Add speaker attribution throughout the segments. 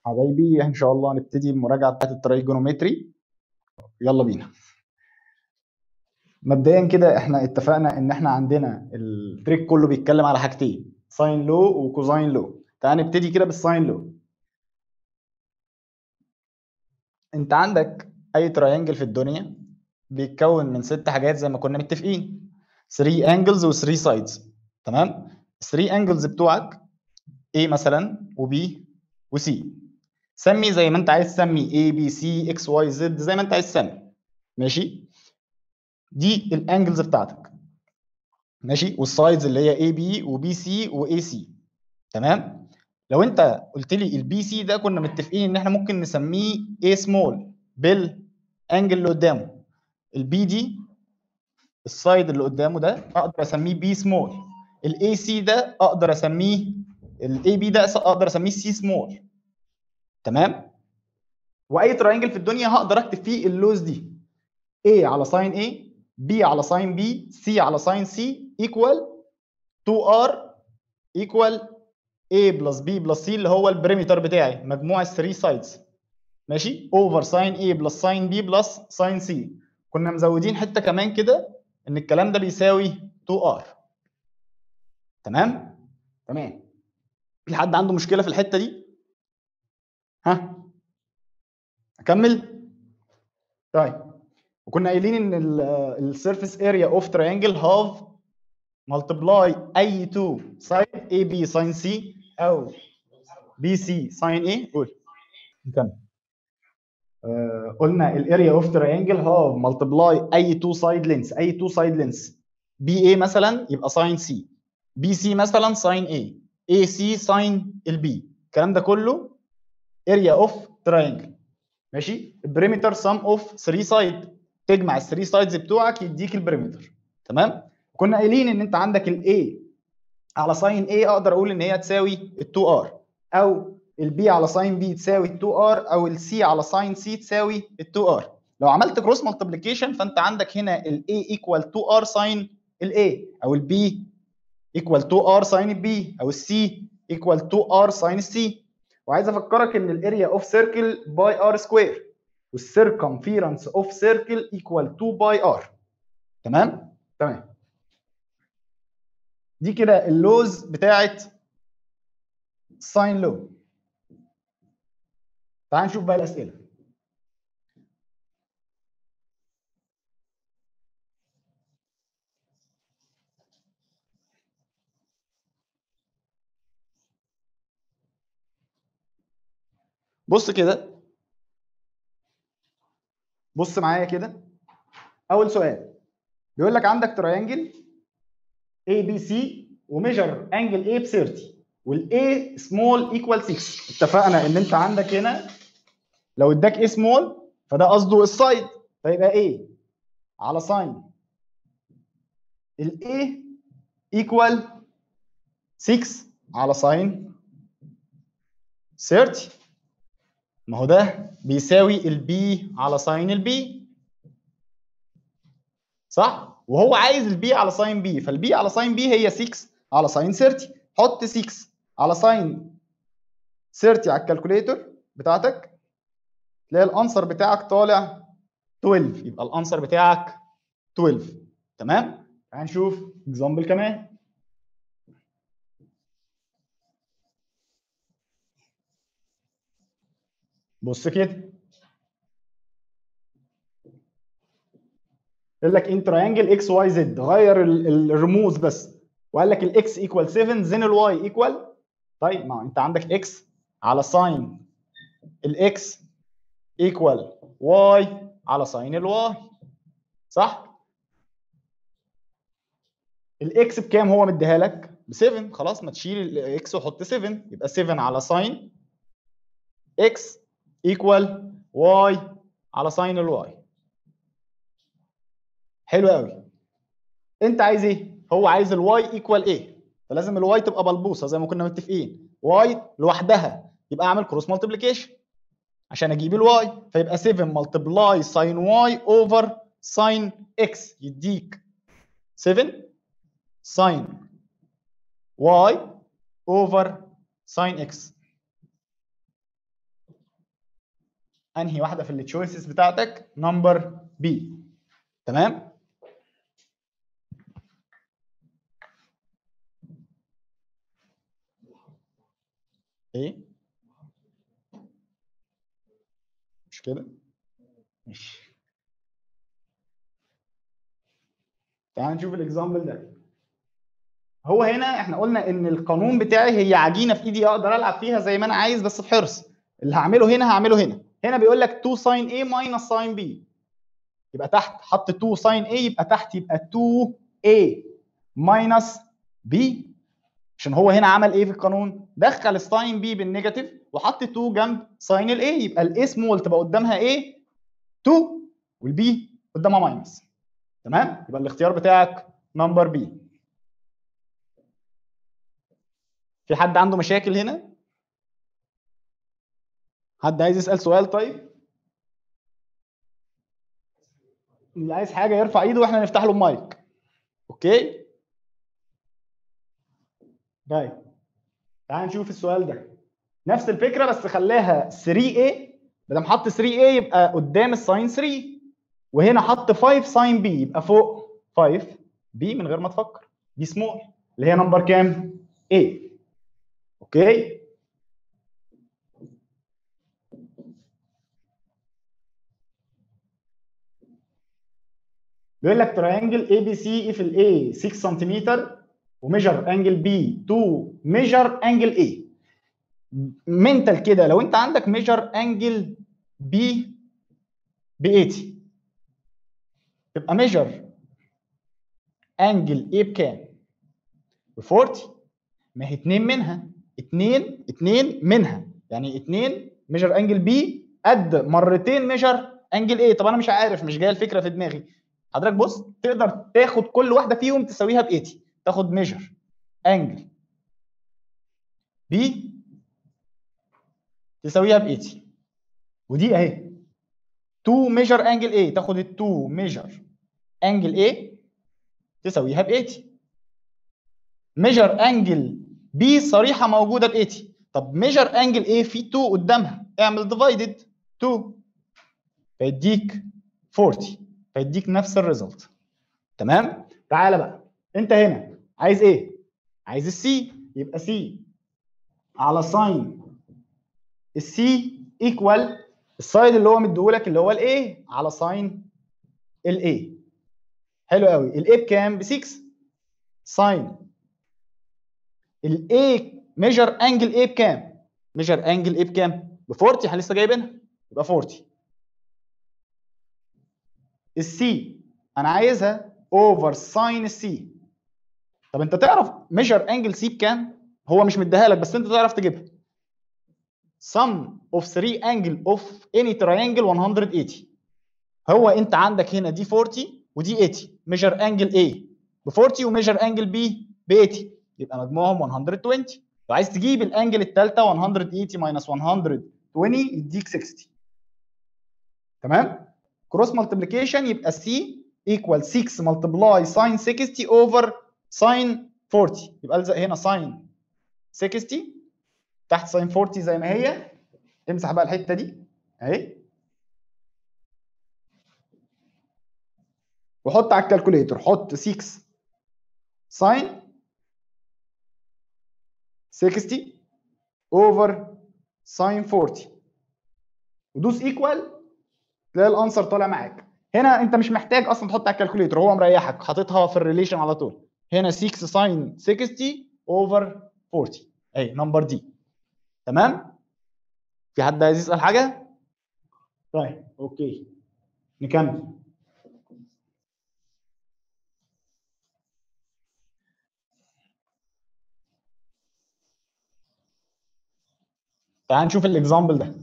Speaker 1: حبايبي ان شاء الله هنبتدي المراجعه بتاعت الترايجونومتري يلا بينا مبدئيا كده احنا اتفقنا ان احنا عندنا التريك كله بيتكلم على حاجتين ساين لو وكوزاين لو تعال نبتدي كده بالساين لو انت عندك اي تراينجل في الدنيا بيتكون من ست حاجات زي ما كنا متفقين 3 انجلز و3 سايدز تمام 3 انجلز بتوعك A مثلا وB وC سمي زي ما انت عايز تسمي A B C X Y Z زي ما انت عايز تسمي ماشي دي الانجلز بتاعتك ماشي والسايدز اللي هي A B وB C وA C تمام لو انت قلت لي البي سي ده كنا متفقين ان احنا ممكن نسميه A سمول بالانجل اللي قدامه البي دي السايد اللي قدامه ده اقدر اسميه بي سمول الاي سي ده اقدر اسميه الاي بي ده اقدر اسميه سي سمول تمام واي تراينجل في الدنيا هقدر اكتب فيه اللوز دي A على ساين A B على ساين B C على ساين C equal 2R equal A بلس B بلس C اللي هو البريمتر بتاعي مجموع ال 3 سايدز ماشي اوفر ساين A بلس ساين B بلس ساين C كنا مزودين حته كمان كده ان الكلام ده بيساوي 2R تمام تمام في حد عنده مشكله في الحته دي ها اكمل طيب وكنا قايلين ان السيرفيس اريا اوف تريانجل هاف ملتبلاي اي تو سايد اي بي ساين سي او بي سي ساين ايه قول نكمل آه قلنا الاريا اوف تريانجل هاف ملتبلاي اي تو سايد لينس اي تو سايد لينس بي اي مثلا يبقى ساين سي بي سي مثلا ساين اي اي سي ساين البي الكلام ده كله اريا اوف تريانجل ماشي البريمتر سم اوف 3 سايد تجمع ال 3 سايدز بتوعك يديك البريمتر تمام كنا قايلين ان انت عندك الاي على ساين اي اقدر اقول ان هي تساوي ال 2 ار او البي على ساين بي تساوي ال 2 ار او السي على ساين سي تساوي ال 2 ار لو عملت كروس مالتيبليكيشن فانت عندك هنا الاي ايكوال 2 ار ساين الاي او البي ايكوال 2 ار ساين البي او السي ايكوال 2 ار ساين السي وعايز افكرك ان الاريا اوف سيركل باي ار سكوير والسيركمفيرنس اوف سيركل ايكوال 2 باي ار تمام تمام دي كده اللوز بتاعت ساين لو تعال نشوف بقى الاسئله بص كده بص معايا كده اول سؤال بيقول لك عندك تريانجل اي بي سي وميجر انجل اي ب 30 والاي سمول ايكوال 6 اتفقنا ان انت عندك هنا لو اداك اي سمول فده قصده السايد فيبقى ايه على ساين الاي ايكوال 6 على ساين 30 ما هو ده بيساوي البي على ساين البي صح وهو عايز البي على ساين بي فالبي على ساين بي هي 6 على ساين 30 حط 6 على ساين 30 على الكالكوليتر بتاعتك تلاقي الانسر بتاعك طالع 12 يبقى الانسر بتاعك 12 تمام تعال نشوف اكزامبل كمان بص كده يقول لك ان تريانجل اكس واي زد غير الرموز بس وقال لك الاكس ايكوال 7 زين الواي ايكوال طيب ما انت عندك اكس على ساين الاكس ايكوال واي على ساين الواي صح الاكس بكام هو مديها لك ب 7 خلاص ما تشيل الاكس وحط 7 يبقى 7 على ساين اكس ايكوال واي على ساين الواي حلو قوي انت عايز ايه هو عايز الواي ايكوال ايه فلازم الواي تبقى بلبوصه زي ما كنا متفقين واي لوحدها يبقى اعمل كروس مالتيبليكيشن عشان اجيب الواي فيبقى 7 ملتبلاي ساين واي اوفر ساين اكس يديك 7 ساين واي اوفر ساين اكس انهي واحده في التشويسز بتاعتك نمبر بي تمام ايه مش كده ماشي تعال نشوف الاكزامبل ده هو هنا احنا قلنا ان القانون بتاعي هي عجينه في ايدي اقدر العب فيها زي ما انا عايز بس بحرص اللي هعمله هنا هعمله هنا هنا بيقول لك 2 ساين A ماينس ساين B يبقى تحت حط 2 ساين A يبقى تحت يبقى 2A ماينس B عشان هو هنا عمل ايه في القانون؟ دخل الساين B بالنيجاتيف وحط 2 جنب ساين ال A يبقى الاي سمول تبقى قدامها ايه؟ 2 والبي قدامها ماينس تمام؟ يبقى الاختيار بتاعك نمبر بي في حد عنده مشاكل هنا؟ حد عايز يسأل سؤال طيب؟ اللي عايز حاجة يرفع ايده واحنا نفتح له المايك. اوكي؟ طيب تعال نشوف السؤال ده. نفس الفكرة بس خلاها 3A بدل ما حط 3A يبقى قدام الساين 3 وهنا حط 5 ساين B يبقى فوق 5 B من غير ما تفكر. دي سمول اللي هي نمبر كام؟ A. اوكي؟ بيقول لك تريانجل اي بي سي في الاي 6 سنتيمتر وميجر انجل بي 2 ميجر انجل اي منتال كده لو انت عندك ميجر انجل بي ب 80 تبقى ميجر انجل ايه بكام؟ ب 40 ما هي 2 منها 2 2 منها يعني 2 ميجر انجل بي قد مرتين ميجر انجل ايه طب انا مش عارف مش جايه الفكره في دماغي حضرتك بص تقدر تاخد كل واحده فيهم تساويها ب 80 تاخد ميجر انجل بي تساويها ب 80 ودي اهي 2 ميجر انجل ايه تاخد ال 2 ميجر انجل ايه تساويها ب 80 ميجر انجل بي صريحه موجوده ب 80 طب ميجر انجل ايه في 2 قدامها اعمل ديفايدد 2 فيديك 40 فيديك نفس الريزلت تمام تعالى بقى انت هنا عايز ايه عايز السي يبقى سي على ساين السي ايكوال السايد اللي هو مديهولك اللي هو الاي على ساين الاي حلو قوي الاي بكام ب 6 ساين الاي ميجر انجل اي بكام ميجر انجل اي بكام ب 40 احنا لسه جايبينها يبقى 40 السي انا عايزها اوفر ساين السي طب انت تعرف ميجر انجل سي بكام هو مش مديها لك بس انت تعرف تجيبها sum of 3 angle of any triangle 180 هو انت عندك هنا دي 40 ودي 80 ميجر انجل A ب 40 وميجر انجل B ب 80 يبقى مجموعهم 120 لو عايز تجيب الانجل الثالثه 180 ماينس 120 يديك 60 تمام كروس مالتيبليكيشن يبقى C equal 6 multiply sin 60 over sin 40 يبقى الزق هنا sin 60 تحت sin 40 زي ما هي امسح بقى الحته دي اهي وحط على الكالكوليتر حط 6 sin 60 over sin 40 ودوس ايكوال تلاقي الانسر طالع معاك هنا انت مش محتاج اصلا تحط على الكالكوليتر هو مريحك حاططها في الريليشن على طول هنا 6 ساين 60 اوفر 40 اهي نمبر دي تمام في حد عايز يسال حاجه طيب اوكي نكمل تعال نشوف الاكزامبل ده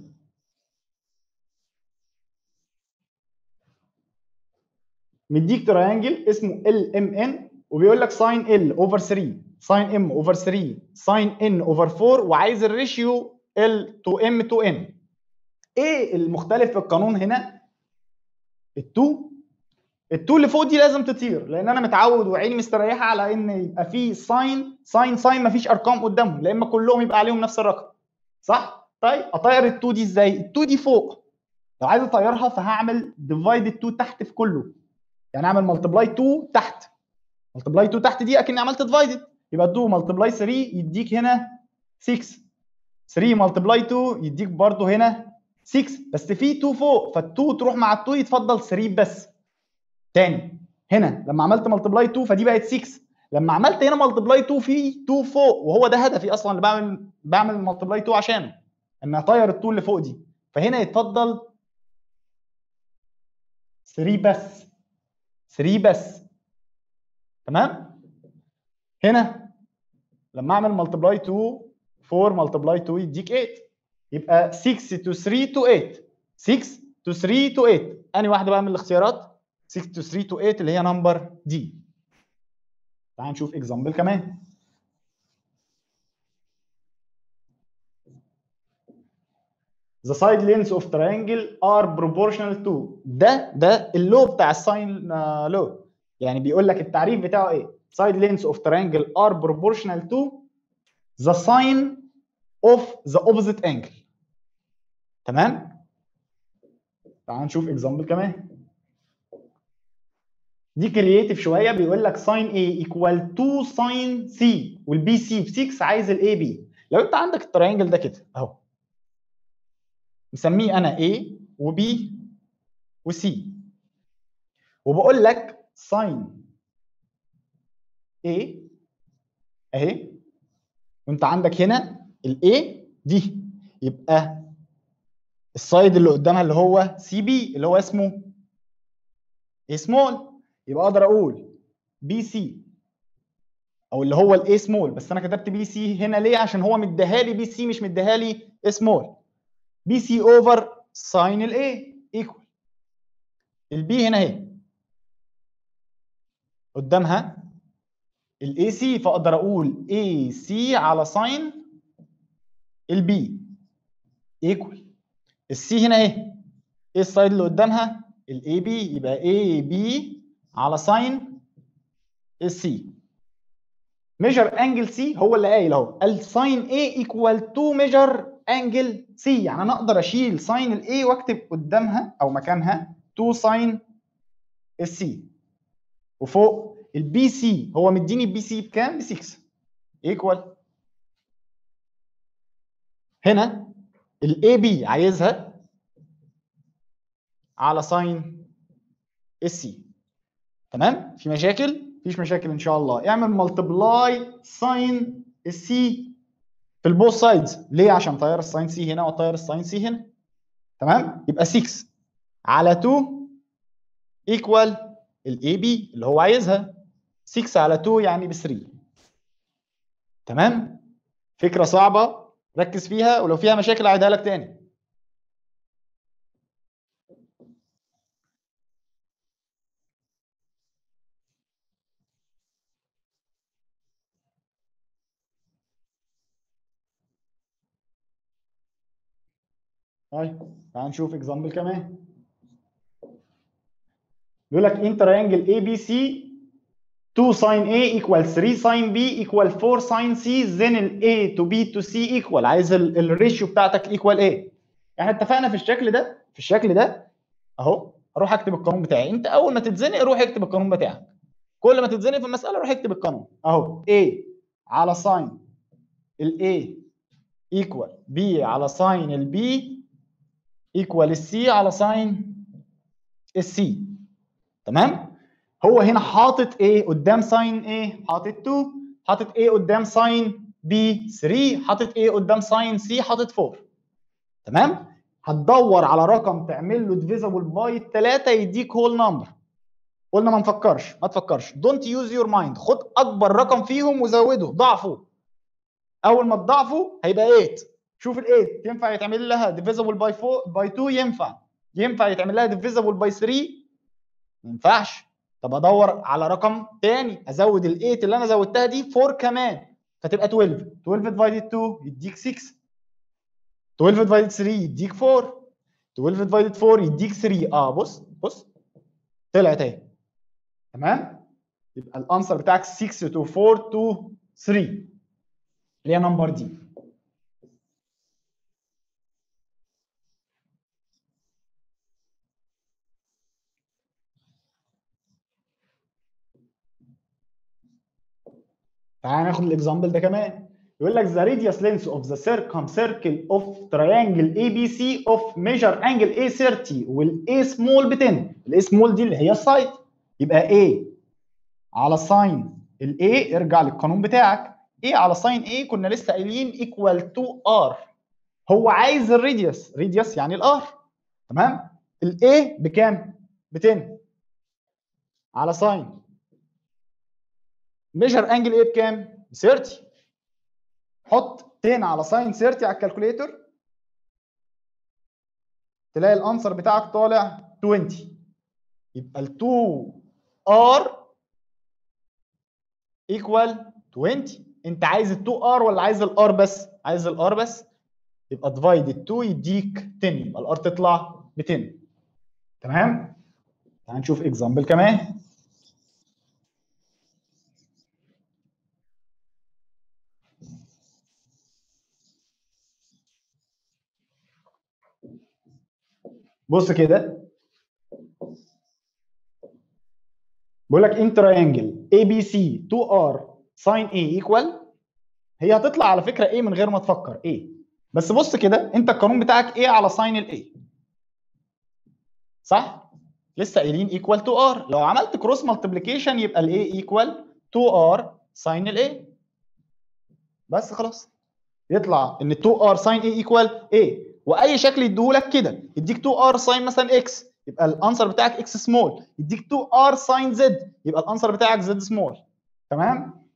Speaker 1: مديك تريانجل اسمه ال ام ان وبيقول لك ساين ال اوفر 3 ساين ام اوفر 3 ساين ان اوفر 4 وعايز الريشيو ال تو ام تو ان ايه المختلف في القانون هنا ال2 ال2 اللي فوق دي لازم تطير لان انا متعود وعيني مستريحه على ان يبقى في ساين ساين ساين مفيش ارقام قدامهم لان كلهم يبقى عليهم نفس الرقم صح طيب اطير ال2 دي ازاي ال2 دي فوق لو عايز اطيرها فهعمل ديفايد 2 تحت في كله يعني اعمل ملتبلاي 2 تحت ملتبلاي 2 تحت دي اكني عملت ديفايدد يبقى 2 ملتبلاي 3 يديك هنا 6 3 ملتبلاي 2 يديك برضه هنا 6 بس في 2 فوق فال2 تروح مع ال2 يتفضل 3 بس تاني هنا لما عملت ملتبلاي 2 فدي بقت 6 لما عملت هنا ملتبلاي 2 في 2 فوق وهو ده هدفي اصلا اللي بعمل بعمل ملتبلاي 2 عشانه ان اطير ال2 اللي فوق دي فهنا يتفضل 3 بس 3 بس تمام هنا لما اعمل ملتبلاي 2 4 ملتبلاي 2 يديك 8 يبقى 6 to 3 to 8 6 to 3 to 8 انهي واحده بقى من الاختيارات 6 to 3 to 8 اللي هي نمبر دي تعال نشوف اكزامبل كمان The side lengths of triangle are proportional to ده ده اللو بتاع الساين لو يعني بيقول لك التعريف بتاعه ايه side lengths of triangle are proportional to the sine of the opposite angle تمام تعال نشوف اكزامبل كمان دي كرييتيف شويه بيقول لك ساين A equal 2 ساين C والبي سي ب 6 عايز الاي بي لو انت عندك الترينجل ده كده اهو مسميه انا A وB وC وبقول لك ساين A اهي وانت عندك هنا الاي دي يبقى السايد اللي قدامها اللي هو سي بي اللي هو اسمه اي سمول يبقى اقدر اقول بي سي او اللي هو الاي سمول بس انا كتبت بي سي هنا ليه عشان هو مديها لي بي سي مش مديها لي سمول بي سي اوفر ساين الاي ايكوال البي هنا اهي قدامها الاي سي فاقدر اقول اي سي على ساين البي ايكوال السي هنا اهي ايه السايد اللي قدامها الاي بي يبقى اي بي على ساين السي ميجر انجل سي هو اللي قايل اهو قال ساين اي ايكوال تو ميجر انجل سي يعني انا اقدر اشيل ساين الاي واكتب قدامها او مكانها 2 ساين السي وفوق البي سي هو مديني البي سي بكام؟ ب 6 ايكوال هنا الاي بي عايزها على ساين السي تمام؟ في مشاكل؟ مفيش مشاكل ان شاء الله اعمل ملتبلاي ساين السي في البوث سايدز ليه؟ عشان طير الساين سي هنا وطير الساين سي هنا تمام؟ يبقى 6 على 2 ايكوال الاي بي اللي هو عايزها 6 على 2 يعني ب 3 تمام فكره صعبه ركز فيها ولو فيها مشاكل اعيدها لك تاني طيب تعال نشوف اكزامبل كمان بيقول لك ان تريانجل اي بي سي 2 sin A equal 3 sin B equal 4 sin C then ال A to B to C equal عايز الريشيو بتاعتك equal A احنا اتفقنا في الشكل ده في الشكل ده اهو اروح اكتب القانون بتاعي انت اول ما تتزنق روح اكتب القانون بتاعك كل ما تتزنق في المساله روح اكتب القانون اهو A على ساين ال A equal B على ساين ال B equal ال C على ساين ال C تمام هو هنا حاطط ايه قدام ساين ايه حاطط 2 حاطط ايه قدام ساين بي 3 حاطط ايه قدام ساين سي حاطط 4 تمام هتدور على رقم تعمل له ديفيزبل باي 3 يديك هول نمبر قلنا ما نفكرش ما تفكرش دونت يوز يور مايند خد اكبر رقم فيهم وزوده ضعفه اول ما تضعفه هيبقى 8 شوف ال 8 ينفع يتعمل لها ديفيزبل باي 4 باي 2 ينفع ينفع يتعمل لها ديفيزبل باي 3 ما ينفعش طب ادور على رقم تاني ازود ال 8 اللي انا زودتها دي 4 كمان فتبقى 12 12 ديفايدد 2 يديك 6 12 ديفايدد 3 يديك 4 12 ديفايدد 4 يديك 3 اه بص بص طلعت اهي تمام يبقى الانسر بتاعك 6 تو 4 تو 3 اللي هي نمبر دي تعال ناخد الاكزامبل ده كمان يقول لك the radius length of the circumcircle of triangle ABC of measure angle A30 وال A small ب 10 ال A small دي اللي هي السايد يبقى A على ساين ال A ارجع للقانون بتاعك A على ساين A كنا لسه قايلين equal to R هو عايز الراديوس راديوس يعني الار تمام ال A بكام؟ ب 10 على ساين ميجر انجل A بكام؟ ب 30 حط 10 على ساين 30 على الكالكوليتر تلاقي الانسر بتاعك طالع 20 يبقى ال 2 ار ايكوال 20 انت عايز ال 2 ار ولا عايز الار بس؟ عايز الار بس يبقى ديفايد 2 يديك 10 يبقى الار تطلع ب 10 تمام؟ تعال نشوف اكزامبل كمان بص كده بقول لك ان تراينجل اي بي سي 2 ار ساين اي ايكوال هي هتطلع على فكره ايه من غير ما تفكر ايه بس بص كده انت القانون بتاعك ايه على ساين الاي صح لسه قايلين ايكوال 2 ار لو عملت كروس مالتيبليكيشن يبقى الاي ايكوال 2 ار ساين الاي بس خلاص يطلع ان 2 ار ساين اي ايكوال ايه واي شكل يديهولك كده يديك 2 ار ساين مثلا اكس يبقى الانسر بتاعك اكس سمول يديك 2 ار ساين زد يبقى الانسر بتاعك زد سمول تمام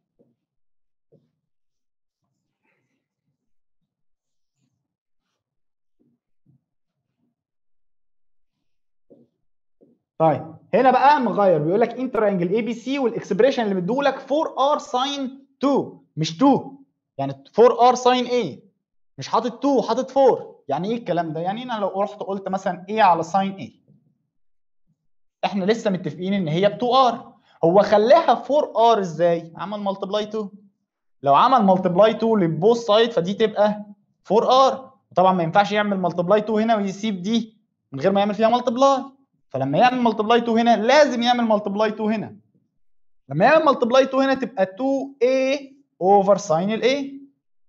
Speaker 1: طيب هنا بقى مغير بيقول لك ان ترينجل اي بي سي والاكسبريشن اللي مديهولك 4 ار ساين 2 مش 2 يعني 4 ار ساين ايه مش حاطط 2 حاطط 4 يعني ايه الكلام ده؟ يعني انا لو رحت قلت مثلا ايه على ساين ايه احنا لسه متفقين ان هي ب 2 ار هو خلاها 4 ار ازاي؟ عمل ملتبلاي 2 لو عمل ملتبلاي 2 لبوث سايد فدي تبقى 4 ار طبعا ما ينفعش يعمل ملتبلاي 2 هنا ويسيب دي من غير ما يعمل فيها ملتبلاي فلما يعمل ملتبلاي 2 هنا لازم يعمل ملتبلاي 2 هنا لما يعمل ملتبلاي 2 هنا تبقى 2a اوفر ساين الاي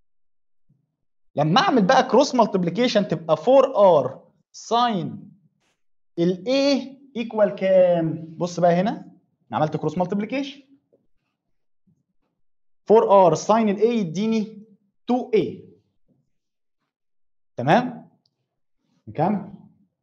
Speaker 1: لما اعمل بقى كروس مالتيبليكيشن تبقى 4 ار ساين الاي ايكوال كام؟ بص بقى هنا انا عملت كروس مالتيبليكيشن 4 ار ساين الاي يديني 2a تمام؟ نكمل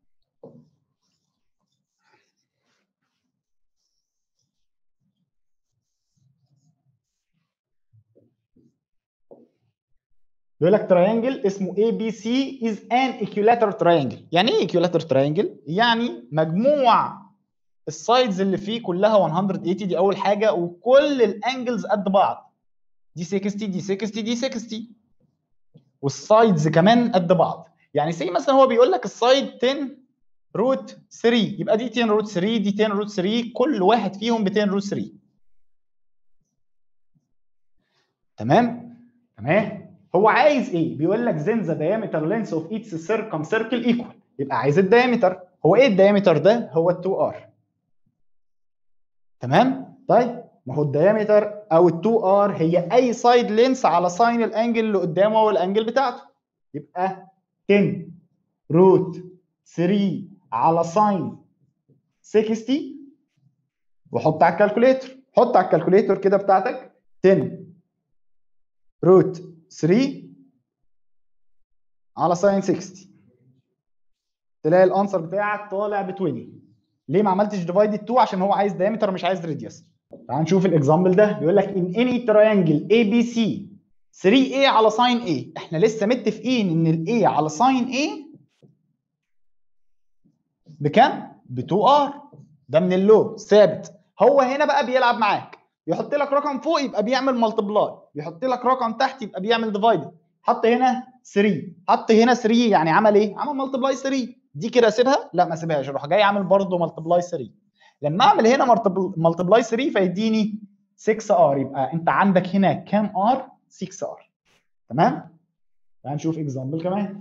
Speaker 1: بيقول لك تراينجل اسمه اي بي سي از ان ايكيولاتر تراينجل يعني ايه ايكيولاتر تراينجل يعني مجموع السايدز اللي فيه كلها 180 دي اول حاجه وكل الانجلز قد بعض دي 60 دي 60 دي 60 والسايدز كمان قد بعض يعني سي مثلا هو بيقول لك السايد 10 روت 3 يبقى دي 10 روت 3 دي 10 روت 3 كل واحد فيهم ب 10 روت 3 تمام تمام هو عايز ايه؟ بيقول لك then the diameter length of each circumcircle equal يبقى عايز الدايمتر هو ايه الدايمتر ده؟ هو ال 2 r تمام؟ طيب ما هو الدايمتر او ال 2 r هي اي سايد لينس على ساين الانجل اللي قدامه والانجل بتاعته يبقى 10 روت 3 على ساين 60 وحط على الكالكوليتر حط على الكالكوليتر كده بتاعتك 10 روت 3 على ساين 60 تلاقي الانسر بتاعك طالع ب 20 ليه ما عملتش ديفايد 2 عشان هو عايز دايمتر مش عايز راديوس تعال نشوف الاكزامبل ده بيقول لك ان اني تراينجل اي بي سي 3A على ساين A احنا لسه متفقين ان ال A على ساين A بكام؟ ب 2R ده من اللو ثابت هو هنا بقى بيلعب معاك يحط لك رقم فوق يبقى بيعمل ملتبلاي يحط لك رقم تحت يبقى بيعمل ديفايد حط هنا 3 حط هنا 3 يعني عمل ايه عمل ملتبلاي 3 دي كده اسيبها لا ما اسيبهاش اروح جاي عامل برضه ملتبلاي 3 لما اعمل هنا ملتبلاي 3 فيديني 6 ار يبقى انت عندك هنا كام ار 6 ار تمام تعال نشوف اكزامبل كمان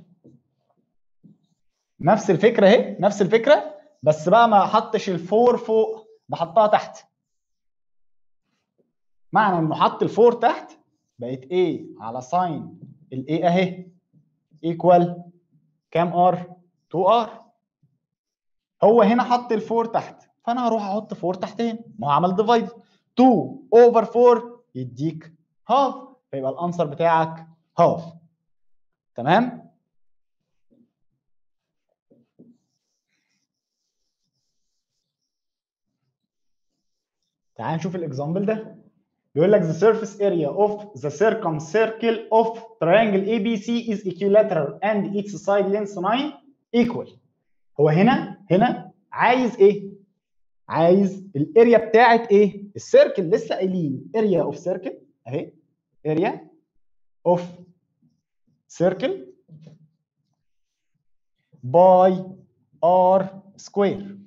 Speaker 1: نفس الفكره اهي نفس الفكره بس بقى ما حطش الفور فوق بحطها تحت معنى انه حط الفور تحت بقت A على ساين ال A اهي ايكوال كام ار 2 ار هو هنا حط الفور تحت فانا هروح احط 4 تحت هنا ما هو عمل ديفايد 2 اوفر 4 يديك هاف فيبقى الانسر بتاعك هاف تمام تعال نشوف الاكزامبل ده بيقول لك the surface area of the circumcircle of triangle ABC is equilateral and its side length 9 equal هو هنا هنا عايز ايه؟ عايز الاريا بتاعت ايه؟ السيركل لسه قايلين اريا اوف سيركل اهي اريا اوف سيركل باي ار سكوير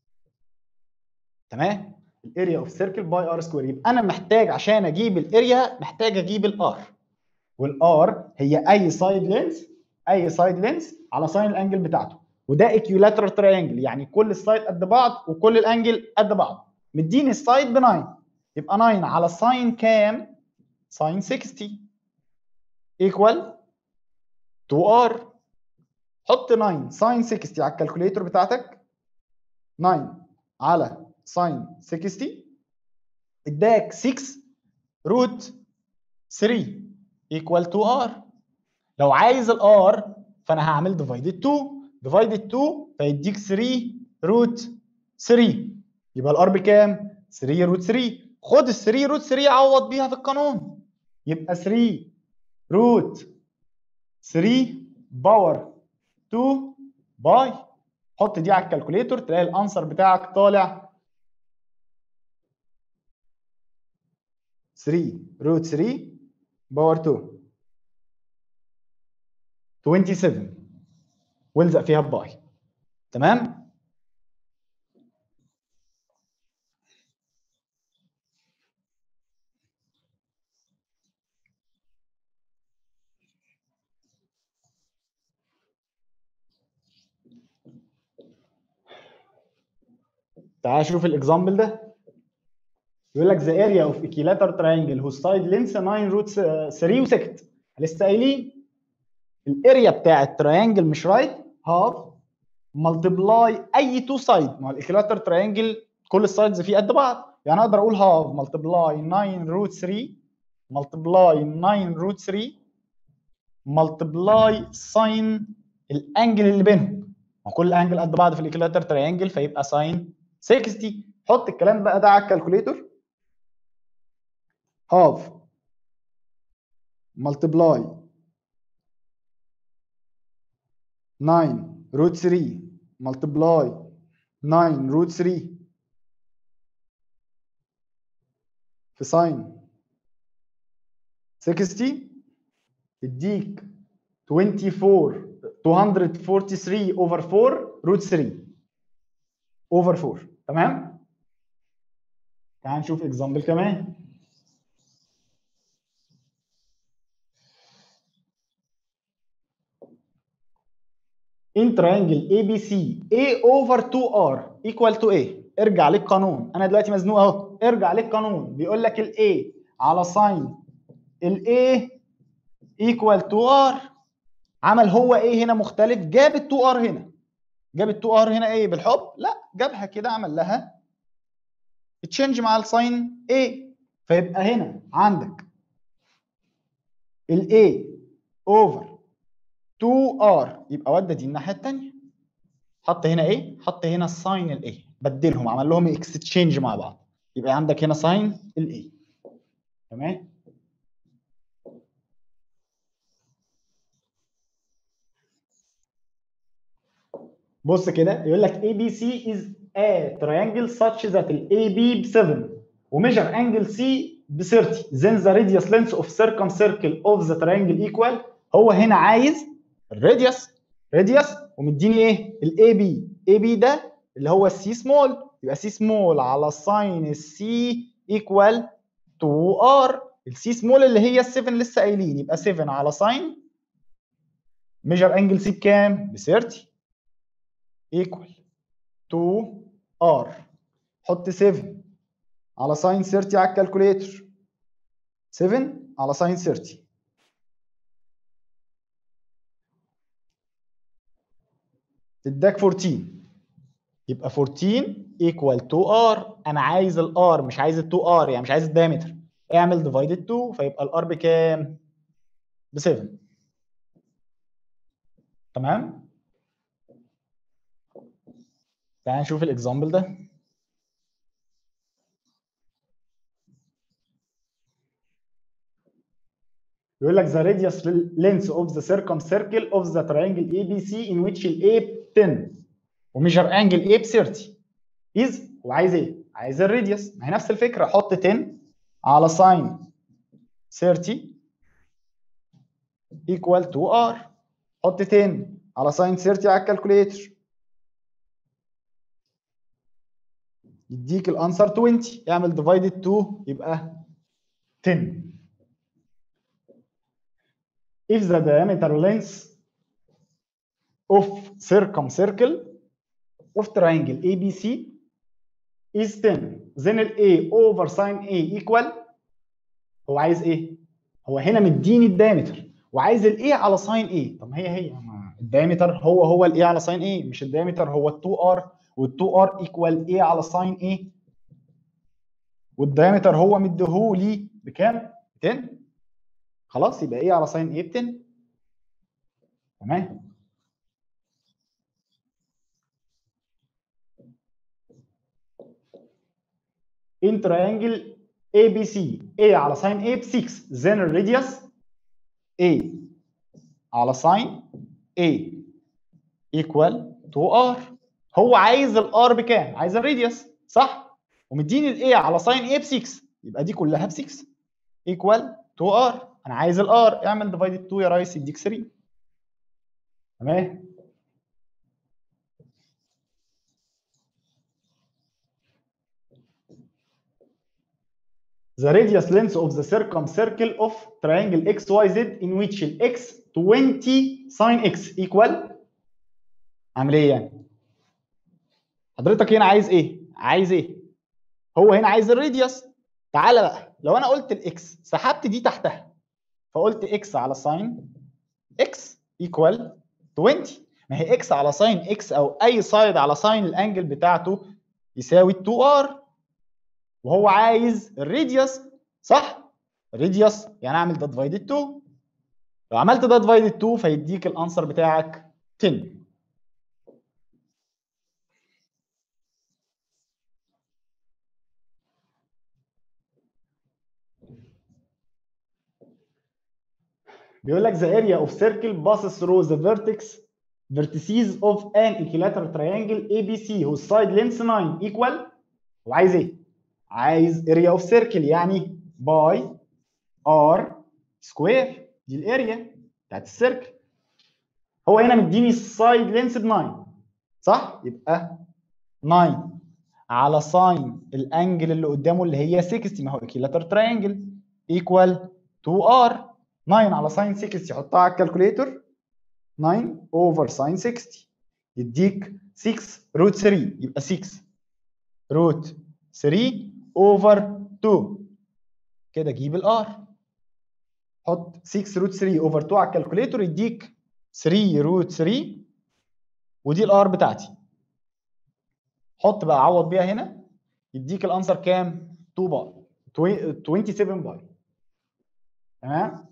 Speaker 1: تمام؟ الاريا اوف سيركل باي ار سكوير يبقى انا محتاج عشان اجيب الاريا محتاج اجيب الار والار هي اي سايد لينس اي سايد لينس على ساين الانجل بتاعته وده ايكيولاترال تريانجل يعني كل السايد قد بعض وكل الانجل قد بعض مديني السايد ب 9 يبقى 9 على ساين كام؟ ساين 60 ايكوال 2 ار حط 9 ساين 60 على الكالكوليتر بتاعتك 9 على ساين 60 اداك 6 روت 3 ايكوال 2 ار لو عايز الار فانا هعمل ديفايدد 2 ديفايدد 2 فيديك 3 روت 3 يبقى الار بكام؟ 3 روت 3 خد ال 3 روت 3 عوض بيها في القانون يبقى 3 روت 3 باور 2 باي حط دي على الكالكوليتر تلاقي الانسر بتاعك طالع 3 روت 3 باور 2 27 والزق فيها بباي تمام تعال شوف الاكزامبل ده يقول لك the area of equilateral triangle whose side length 9 root 3 وسكت لسه قايلين الاريا بتاع التريانجل مش رايت هاف ملتبلاي اي تو سايد ما هو الايكيلاتر تريانجل كل السايدز فيه قد بعض يعني اقدر اقول هاف ملتبلاي 9 روت 3 ملتبلاي 9 روت 3 ملتبلاي ساين الانجل اللي بينهم ما كل انجل قد بعض في الايكيلاتر تريانجل فيبقى ساين 60 حط الكلام بقى ده على الكالكوليتر هاف ملتبلاي 9 root 3 multiply 9 root 3 في ساين 60 تديك 24 243 over 4 root 3 over 4 تمام؟ تعال نشوف اكزامبل كمان in triangle ABC A over 2R equal to A ارجع للقانون انا دلوقتي مزنوق اهو ارجع للقانون بيقول لك ال A على ساين ال A equal to R عمل هو ايه هنا مختلف جاب ال 2R هنا جاب ال 2R هنا ايه بالحب لا جابها كده عمل لها تشينج مع الساين A فيبقى هنا عندك ال A over 2R يبقى ودى دي الناحية التانية حط هنا ايه؟ حط هنا ساين الايه بدلهم عمل لهم اكستشينج مع بعض يبقى عندك هنا ساين الايه تمام؟ بص كده يقول لك ABC is a triangle such that ال AB ب 7 وميجر انجل C ب 30 then the radius length of circumcircle of the triangle equal هو هنا عايز الراديوس راديوس ومديني ايه الاي بي اي بي ده اللي هو السي سمول يبقى سي سمول على ساين السي ايكوال 2 ار السي سمول اللي هي ال 7 لسه قايلين يبقى 7 على ساين ميجر انجل سي بكام ب 30 ايكوال 2 ار حط 7 على ساين 30 على الكالكوليتر 7 على ساين 30 اداك 14 يبقى 14 equal to r انا عايز الار مش عايز ال 2 ار يعني مش عايز الدايمتر اعمل divided 2 فيبقى الار بكام؟ ب 7 تمام؟ تعال نشوف الاكزامبل ده يقول لك the radius length of the circumcircle of the triangle ABC in which ال A ب 10 وميجر انجل A ب 30 is وعايز ايه؟ عايز الراديوس ما هي نفس الفكره حط 10 على ساين 30 equal to R حط 10 على ساين 30 على الكالكوليتر يديك الانسر 20 اعمل ديفايدد 2 يبقى 10 if the diameter length of circumcircle of triangle ABC is 10 then ال A over sin A equal هو عايز ايه؟ هو هنا مديني الدايمتر وعايز ال A على sin A طب ما هي هي الدايمتر هو هو ال A على sin A مش الدايمتر هو ال 2R وال 2R equal A على sin A والدايمتر هو مديهولي بكام؟ 10 خلاص يبقى ايه على ساين ايه ب 10 تمام in triangle ABC A على ساين A ب 6 then radius A على ساين A equal to R هو عايز الار بكام؟ عايز الراديوس صح؟ ومديني ال A على ساين A ب 6 يبقى دي كلها ب 6 equal to R انا عايز الار اعمل ديفايدد 2 يا ريس يديك 3 تمام The radius length of the circumcircle of triangle XYZ in which ال x 20 sin x equal عامل ايه يعني؟ حضرتك هنا عايز ايه؟ عايز ايه؟ هو هنا عايز الراديوس تعالى بقى لو انا قلت الاكس سحبت دي تحتها فقلت اكس على ساين اكس ايكوال 20 ما هي اكس على ساين اكس او اي سايد على ساين الانجل بتاعته يساوي 2 ار وهو عايز الراديوس صح؟ الراديوس يعني اعمل ده ديفايدد 2 لو عملت ده ديفايدد 2 فيديك الانسر بتاعك 10 بيقول لك the area of circle passes through the vertex vertices of an equilateral triangle ABC whose side length 9 equal هو عايز ايه؟ عايز area of circle يعني باي ار سكوير دي الاريا بتاعت السيركل هو هنا مديني السايد لينس ب 9 صح؟ يبقى 9 على ساين الانجل اللي قدامه اللي هي 60 ما هو equilateral triangle equal 2r 9 على ساين 60 حطها على الكالكوليتر 9 اوفر ساين 60 يديك 6 روت 3 يبقى 6 روت 3 اوفر 2 كده جيب الار حط 6 روت 3 اوفر 2 على الكالكوليتر يديك 3 روت 3 ودي الار بتاعتي حط بقى عوض بيها هنا يديك الانسر كام 2 باي 27 باي تمام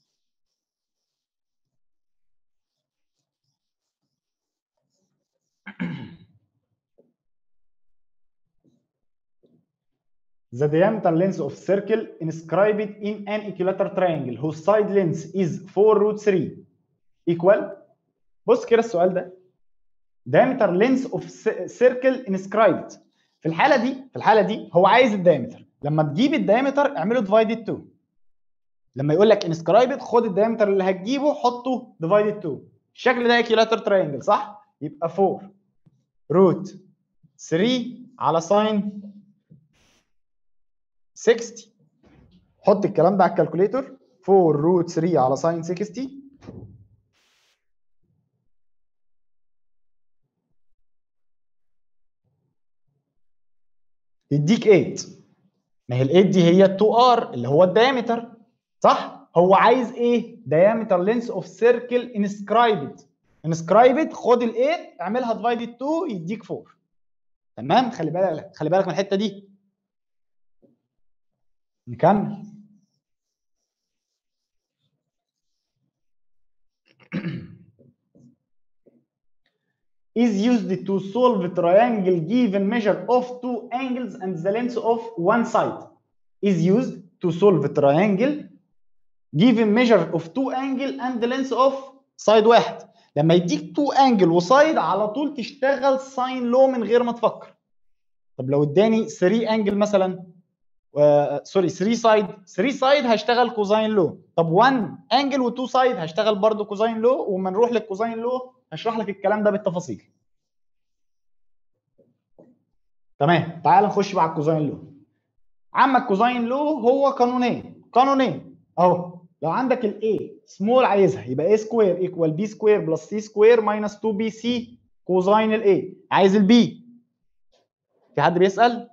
Speaker 1: The diameter length of circle inscribed in an equilateral triangle whose side length is 4 root 3 equal بص كده السؤال ده diameter length of circle inscribed في الحالة دي في الحالة دي هو عايز الدايمتر لما تجيب الدايمتر اعمله divided 2 لما يقول لك inscribed خد الدايمتر اللي هتجيبه حطه divided 2 الشكل ده equilateral triangle صح؟ يبقى 4 روت 3 على ساين 60 حط الكلام ده على الكالكوليتر 4 روت 3 على ساين 60 يديك 8 ما هي ال8 دي هي ال2 ار اللي هو الدايمتر صح هو عايز ايه diameter length of circle inscribed inscribed خد ال8 اعملها divided 2 يديك 4 تمام خلي بالك خلي بالك من الحته دي نكمل is used to solve triangle given measure of two angles and the length of one side is used to solve triangle given measure of two angle and the length of side واحد لما يديك تو انجل وسايد على طول تشتغل ساين لو من غير ما تفكر طب لو اداني 3 انجل مثلا سوري 3 سايد 3 سايد هشتغل كوزاين لو طب 1 انجل و2 سايد هشتغل برضو كوزاين لو وما نروح للكوزاين لو هشرح لك الكلام ده بالتفاصيل تمام تعال نخش بقى على الكوزاين لو عمك كوزاين لو هو قانونين قانونين اهو لو عندك الاي سمول عايزها يبقى a سكوير ايكوال b سكوير بلس c سكوير ماينس 2 بي سي كوزاين الاي عايز البي في حد بيسال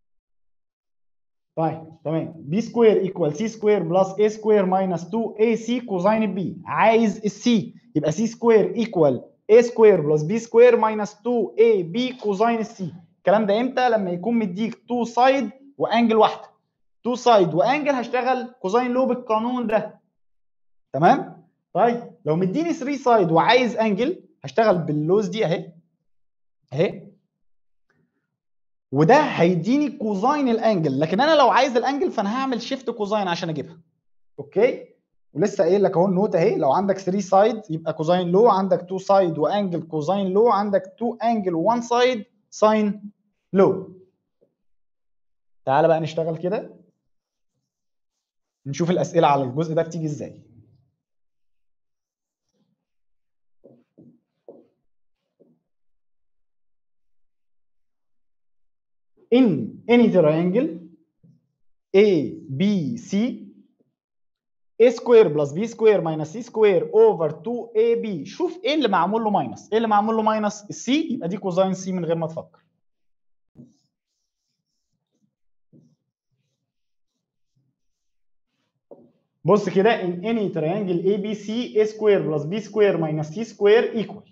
Speaker 1: طيب تمام بي سكوير ايكوال سي سكوير بلس a سكوير ماينس 2 اي سي كوزاين البي عايز السي يبقى سي سكوير ايكوال a سكوير بلس b سكوير ماينس 2 اي بي كوزاين السي الكلام ده امتى لما يكون مديك 2 سايد وانجل واحده 2 سايد وانجل هشتغل كوزاين لو بالقانون ده تمام طيب لو مديني 3 سايد وعايز انجل هشتغل باللوز دي اهي اهي وده هيديني كوزاين الانجل لكن انا لو عايز الانجل فانا هعمل شيفت كوزاين عشان اجيبها اوكي ولسه قايل لك اهو النوت اهي لو عندك 3 سايد يبقى كوزاين لو عندك 2 سايد وانجل كوزاين لو عندك 2 انجل و1 سايد ساين لو تعالى بقى نشتغل كده نشوف الاسئله على الجزء ده بتيجي ازاي in any triangle A B C A square plus B square minus C square over 2AB شوف ايه اللي معمول له ماينس ايه اللي معمول له ماينس السي يبقى دي كوزاين سي من غير ما تفكر بص كده in any triangle ABC A square plus B square minus C square equal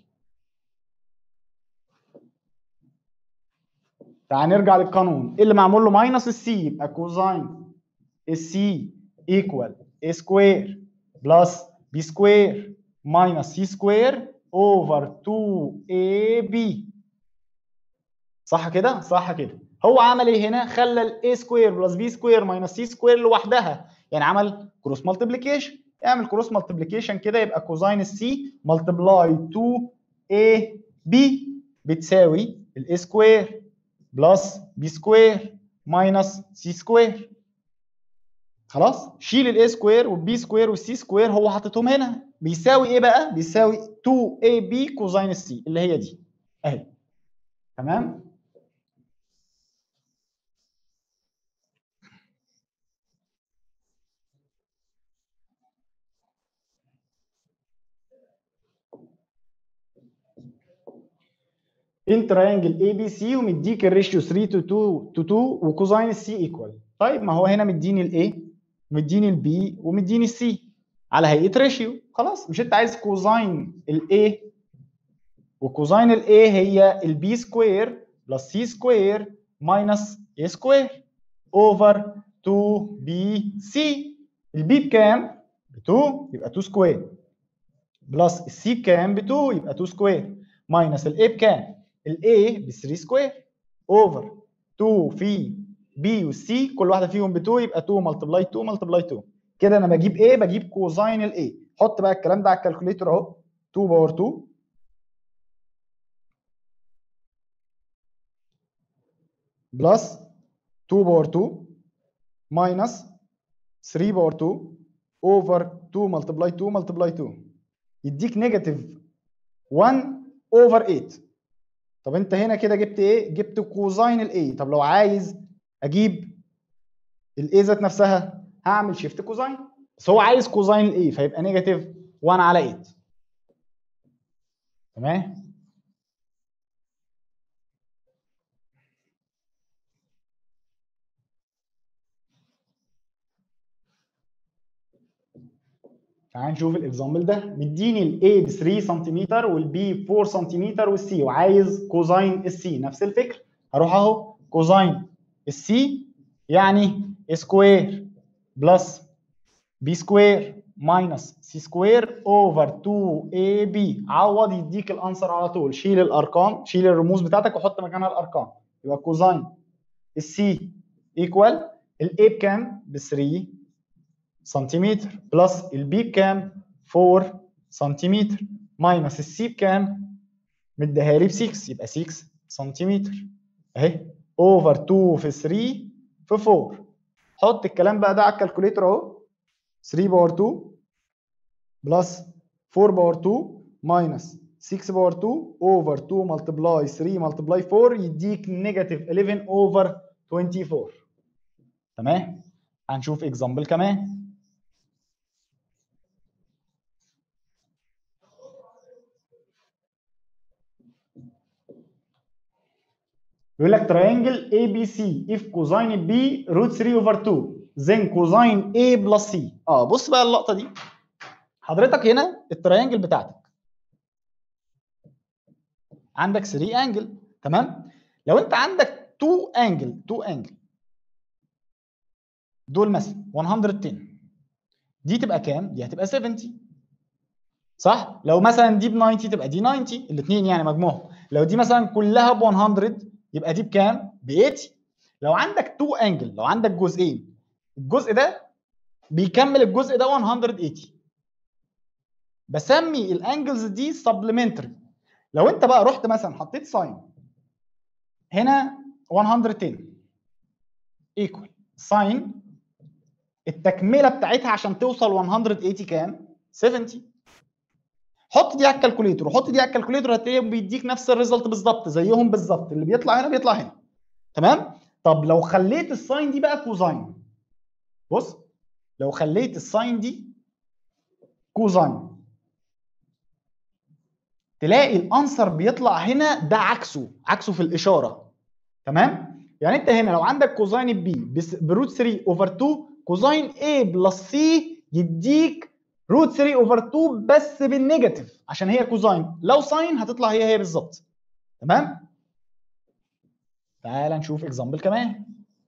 Speaker 1: تعال نرجع للقانون ايه اللي معمول له ماينس السي يبقى كوزاين السي ايكوال a سكوير بلس b سكوير ماينس c سكوير اوفر 2ab صح كده؟ صح كده هو عمل ايه هنا؟ خلى ال a سكوير بلس b سكوير ماينس c سكوير لوحدها يعني عمل كروس مالتيبليكيشن اعمل كروس مالتيبليكيشن كده يبقى كوزاين السي ملتبلاي 2ab بتساوي ال a سكوير بلس بي سكوير ماينس سي سكوير خلاص شيل الاي سكوير والبي سكوير والسي سكوير هو حاططهم هنا بيساوي ايه بقى بيساوي 2 اي بي كوزاين السي اللي هي دي اهي تمام ان تراينجل اي بي سي ومديك الريشيو 3 تو 2 تو 2 وكوزاين السي ايكوال طيب ما هو هنا مديني الاي ومديني البي ومديني السي على هيئه ريشيو خلاص مش انت عايز كوزاين الاي وكوزاين الاي هي البي سكوير بلس سي سكوير ماينس اي سكوير اوفر 2 بي سي البي بكام؟ ب 2 يبقى 2 سكوير بلس السي بكام؟ ب 2 يبقى 2 سكوير ماينس الاي بكام؟ الاي ب 3 سكوير اوفر 2 في بي والسي كل واحده فيهم ب 2 يبقى 2 ملتبلاي 2 ملتبلاي 2 كده انا بجيب ايه بجيب كوزاين الاي حط بقى الكلام ده على الكالكوليتر اهو 2 باور 2 بلس 2 باور 2 ماينس 3 باور 2 اوفر 2 ملتبلاي 2 ملتبلاي 2 يديك نيجاتيف 1 اوفر 8 طب انت هنا كده جبت ايه؟ جبت كوزاين الاي طب لو عايز اجيب الاي ذات نفسها هعمل شيفت كوزاين بس هو عايز كوزاين الاي فيبقى نيجاتيف 1 على 8 تمام؟ تعال نشوف الاكزامبل ده مديني الاي ب 3 سنتيمتر والبي 4 سنتيمتر والسي وعايز كوزاين السي نفس الفكره هروح اهو كوزاين السي يعني سكوير بلس بي سكوير ماينس سي سكوير اوفر 2 اي بي عوض يديك الانسر على طول شيل الارقام شيل الرموز بتاعتك وحط مكانها الارقام يبقى كوزاين السي ايكوال الاي بكام؟ ب 3 سنتيمتر بلس البي بكام؟ 4 سنتيمتر ماينس السي بكام؟ مديها لي ب 6 يبقى 6 سنتيمتر اهي اوفر 2 في 3 في 4 حط الكلام بقى ده على الكالكوليتر اهو 3 باور 2 بلس 4 باور 2 ماينس 6 باور 2 اوفر 2 ملتبلاي 3 ملتبلاي 4 يديك نيجاتيف 11 اوفر 24 تمام هنشوف اكزامبل كمان بيقول لك triangle ABC if cosine B root 3 over 2 then cosine A plus C اه بص بقى اللقطه دي حضرتك هنا التريانجل بتاعتك عندك 3 انجل تمام لو انت عندك 2 انجل 2 انجل دول مثلا 110 دي تبقى كام؟ دي هتبقى 70 صح؟ لو مثلا دي ب 90 تبقى دي 90 الاثنين يعني مجموعهم لو دي مثلا كلها ب 100 يبقى دي بكام؟ ب 80 لو عندك 2 انجل لو عندك جزئين الجزء ده بيكمل الجزء ده 180 بسمي الانجلز دي سبلمنتري لو انت بقى رحت مثلا حطيت ساين هنا 110 ايكوال ساين التكمله بتاعتها عشان توصل 180 كام 70 حط دي على الكالكوليتر وحط دي على الكالكوليتر هتلاقيه بيديك نفس الريزلت بالظبط زيهم بالظبط اللي بيطلع هنا بيطلع هنا تمام طب لو خليت الساين دي بقى كوزاين بص لو خليت الساين دي كوزاين تلاقي الانسر بيطلع هنا ده عكسه عكسه في الاشاره تمام يعني انت هنا لو عندك كوزاين بي بروت 3 اوفر 2 كوزاين A بلس سي يديك روت 3 اوفر 2 بس بالنيجاتيف عشان هي كوزاين لو ساين هتطلع هي هي بالظبط تمام تعال نشوف اكزامبل كمان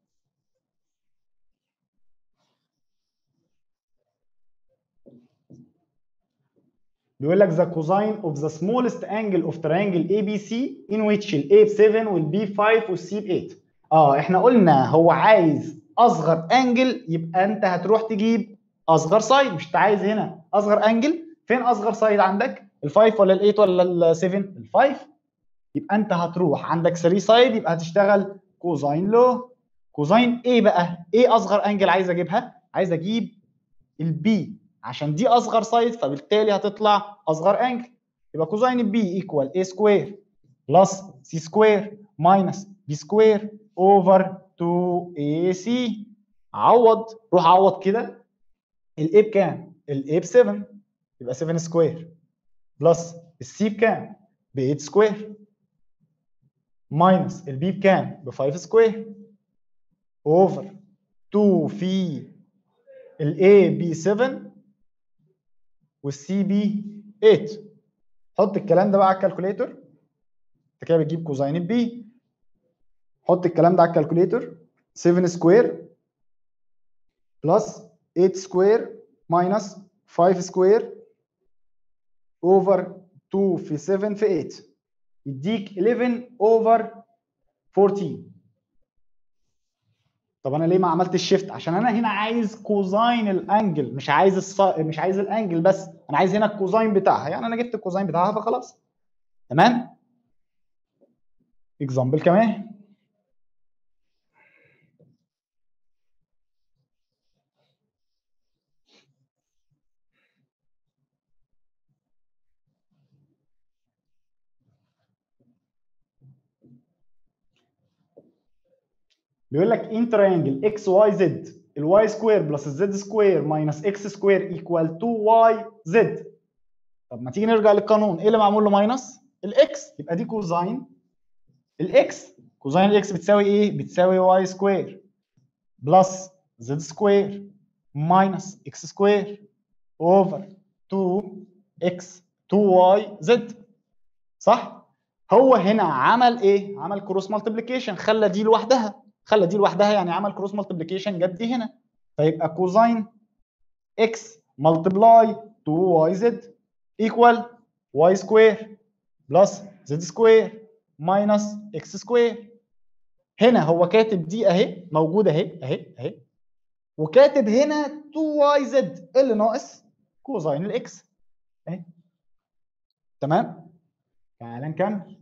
Speaker 1: بيقول لك the cosine of the smallest angle of triangle ABC in which ال A ب 7 وال B ب 5 وال C ب 8 اه احنا قلنا هو عايز اصغر انجل يبقى انت هتروح تجيب اصغر سايد مش انت عايز هنا اصغر انجل فين اصغر سايد عندك ال5 ولا ال8 ولا ال7 ال5 يبقى انت هتروح عندك 3 سايد يبقى هتشتغل كوزاين لو كوزاين ايه بقى ايه اصغر انجل عايز اجيبها عايز اجيب البي عشان دي اصغر سايد فبالتالي هتطلع اصغر انجل يبقى كوزاين البي ايكوال اي سكوير بلس سي سكوير ماينس بي سكوير اوفر 2 اي سي عوض روح عوض كده الاي بكام؟ الاي ب 7 يبقى 7 سكوير بلس السي بكام؟ ب 8 سكوير ماينس البي بكام؟ ب 5 سكوير اوفر 2 في الاي بي 7 والسي بي 8 حط الكلام ده بقى على الكالكوليتر انت كده بتجيب كوزين البي حط الكلام ده على الكالكوليتر 7 سكوير بلس 8 سكوير ماينس 5 سكوير اوفر 2 في 7 في 8 يديك 11 اوفر 14 طب انا ليه ما عملتش الشيفت عشان انا هنا عايز كوزاين الانجل مش عايز الص... مش عايز الانجل بس انا عايز هنا الكوزاين بتاعها يعني انا جبت الكوزاين بتاعها فخلاص تمام اكزامبل كمان بيقول لك ان تريانجل اكس واي زد الواي سكوير بلس الزد سكوير ماينس اكس سكوير ايكوال 2 واي زد طب ما تيجي نرجع للقانون ايه اللي معمول له ماينس الاكس يبقى دي كوزاين الاكس كوزاين الاكس بتساوي ايه بتساوي واي سكوير بلس زد سكوير ماينس اكس سكوير اوفر 2 اكس 2 واي زد صح هو هنا عمل ايه عمل كروس مالتيبليكيشن خلى دي لوحدها خلى دي لوحدها يعني عمل كروس مالتيبليكيشن جاب دي هنا فيبقى كوزاين اكس ملتبلاي 2 واي زد ايكوال واي سكوير بلس زد سكوير ماينس اكس سكوير هنا هو كاتب دي اهي موجوده اهي اهي اهي وكاتب هنا 2 واي زد اللي ناقص كوزاين الاكس اهي تمام تعال نكمل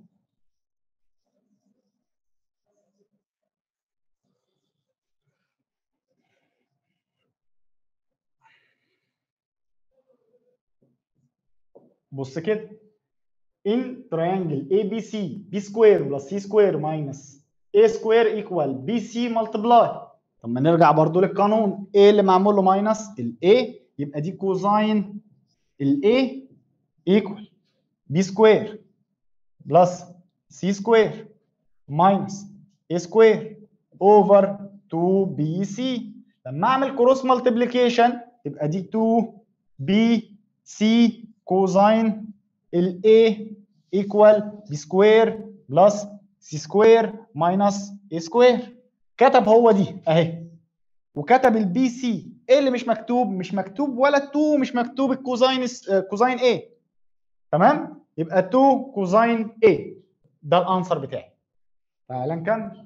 Speaker 1: بص كده in triangle ABC B square plus C square minus A square equal BC multiply طب ما نرجع برضو للقانون A اللي معمول له ماينس ال A يبقى دي كوزاين ال A equal B square plus C square minus A square over 2BC لما اعمل كروس مالتيبليكيشن يبقى دي 2BC كوزاين ال A equal B سكوير بلس C سكوير ماينس A سكوير كتب هو دي اهي وكتب البي سي ايه اللي مش مكتوب مش مكتوب ولا 2 مش مكتوب الكوزاين كوزاين A تمام يبقى 2 كوزاين A ده الانسر بتاعي تعال نكمل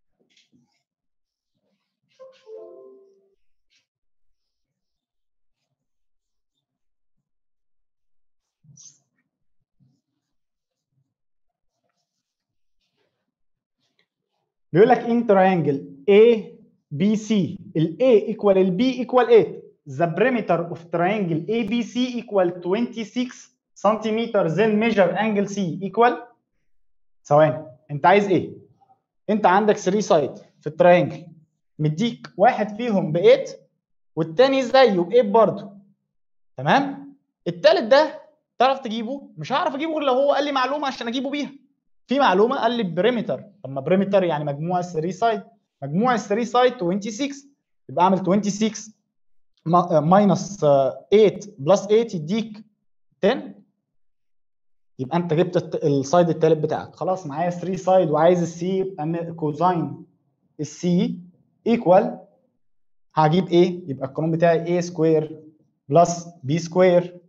Speaker 1: بيقول لك in triangle A B C ال A equal ال B equal 8 the perimeter of triangle ABC equal 26 centimeter then measure angle C equal ثواني انت عايز ايه؟ انت عندك 3 سايد في التراينجل مديك واحد فيهم ب 8 والتاني زيه ب 8 برضه تمام؟ التالت ده تعرف تجيبه؟ مش هعرف اجيبه غير لو هو قال لي معلومه عشان اجيبه بيها في معلومه قال لي بريمتر طب ما بريمتر يعني مجموع ال 3 سايد مجموع ال 3 سايد 26 يبقى اعمل 26 ماينس 8 بلس 8 يديك 10 يبقى انت جبت السايد الثالث بتاعك خلاص معايا 3 سايد وعايز السي يبقى كوزاين السي ايكوال هجيب ايه يبقى القانون بتاعي a سكوير بلس b سكوير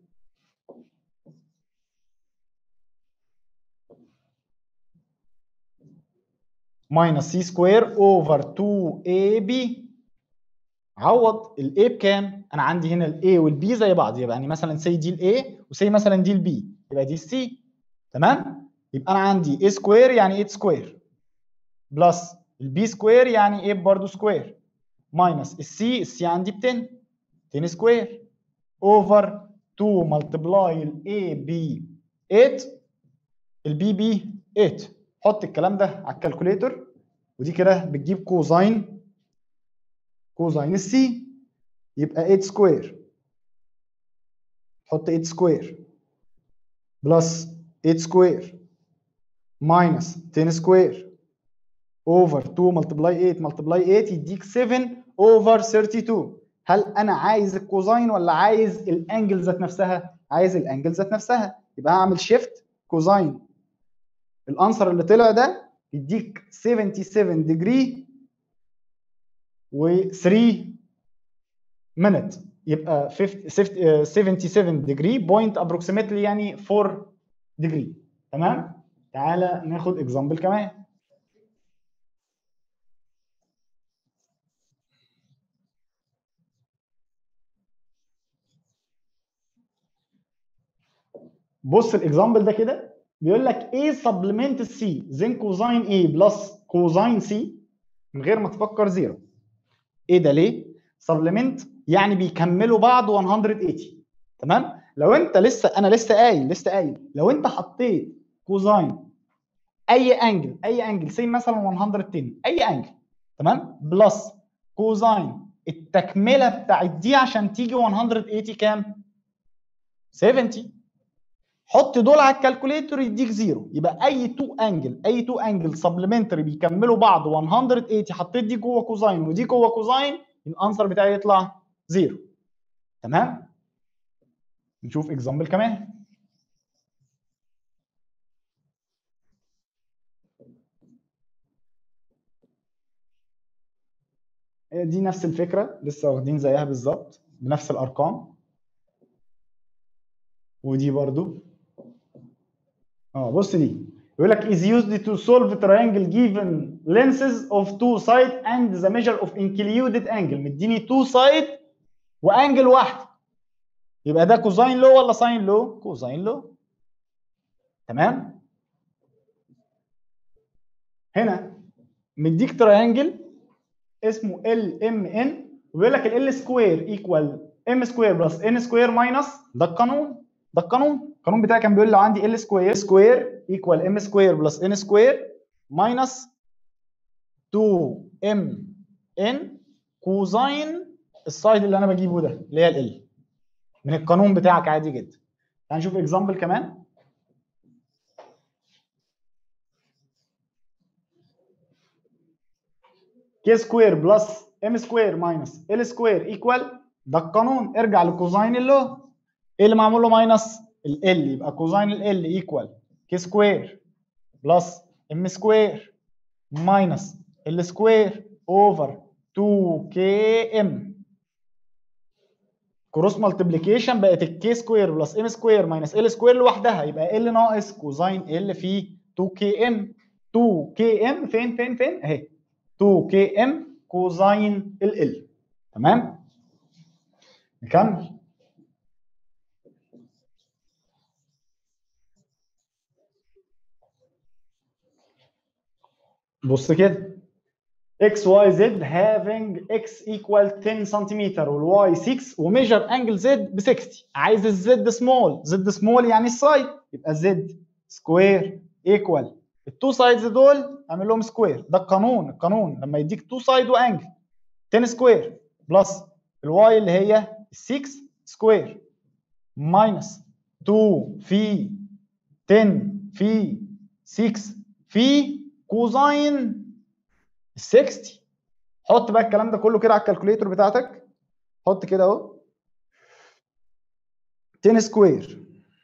Speaker 1: ماينس سي سكوير اوفر 2 اي بي عوض الاي بكام؟ انا عندي هنا الاي والبي زي بعض يبقى يعني مثلا سي دي الاي وسي مثلا دي البي يبقى دي السي تمام؟ يبقى انا عندي اي سكوير يعني 8 سكوير بلس البي سكوير يعني 8 برضه سكوير ماينس السي السي عندي ب 10 10 سكوير اوفر 2 ملتبلاي الاي بي 8 البي بي 8 حط الكلام ده على الكالكوليتر ودي كده بتجيب كوزاين كوزاين السي يبقى 8 سكوير حط 8 سكوير بلس 8 سكوير ماينس 10 سكوير اوفر 2 ملتبلاي 8 ملتبلاي 8 يديك 7 اوفر 32 هل انا عايز الكوزاين ولا عايز الانجل ذات نفسها؟ عايز الانجل ذات نفسها يبقى هعمل شيفت كوزاين الانسر اللي طلع ده يديك 77 ديجري و 3 minute يبقى 77 ديجري بوينت ابروكسيمتلي يعني 4 ديجري تمام تعالى ناخد اكزامبل كمان بص الاكزامبل ده كده بيقول لك A سبلمنت سي زين كوزاين A بلس كوزاين سي من غير ما تفكر زيرو ايه ده ليه؟ سبلمنت يعني بيكملوا بعض 180 تمام؟ لو انت لسه انا لسه قايل لسه قايل لو انت حطيت كوزاين اي انجل اي انجل سي مثلا 110 اي انجل تمام؟ بلس كوزاين التكمله بتاعت دي عشان تيجي 180 كام؟ 70 حط دول على الكالكوليتر يديك زيرو يبقى اي تو انجل اي تو انجل سبلمنتري بيكملوا بعض 180 حطيت دي جوه كوزاين ودي جوه كوزاين الانسر بتاعي يطلع زيرو تمام نشوف اكزامبل كمان هي دي نفس الفكره لسه واخدين زيها بالظبط بنفس الارقام ودي برضو اه بص دي يقول لك is used to solve triangle given lenses of two side and the measure of included angle مديني two side وانجل واحده يبقى ده كوزاين لو ولا ساين لو كوزاين لو تمام هنا مديك تريانجل اسمه ال ام ان وبيقول لك ال سكوير ايكوال ام سكوير بلس ان سكوير ماينس ده القانون ده القانون القانون بتاعي كان بيقول لو عندي ال سكوير سكوير ايكوال ام سكوير بلس ان سكوير ماينس 2 ام ان كوزاين السايد اللي انا بجيبه ده اللي هي ال من القانون بتاعك عادي جدا تعال نشوف اكزامبل كمان كي سكوير بلس ام سكوير ماينس ال سكوير ايكوال ده القانون ارجع لكوزاين اللو ايه اللي معمول له ماينس ال يبقى كوزاين ال ايكوال كي سكوير بلس ام سكوير ماينس ال سكوير اوفر 2 كي ام كروس مالتيبليكيشن بقت الكي سكوير بلس ام سكوير ماينس ال سكوير لوحدها يبقى ال ناقص كوزاين ال في 2 كي ام 2 كي ام فين فين فين اهي 2 كي ام كوزاين ال ال تمام نكمل بص كده x y z having x equal 10 سنتيمتر وال y 6 وميجر انجل z ب 60 عايز الزد سمول زد سمول يعني السايد يبقى z سكوير ايكوال التو سايدز دول اعمل لهم سكوير ده القانون القانون لما يديك تو سايد وانجل 10 سكوير بلس الواي اللي هي 6 سكوير ماينس 2 في 10 في 6 في كوزاين 60 حط بقى الكلام ده كله كده على الكالكوليتر بتاعتك حط كده اهو 10 سكوير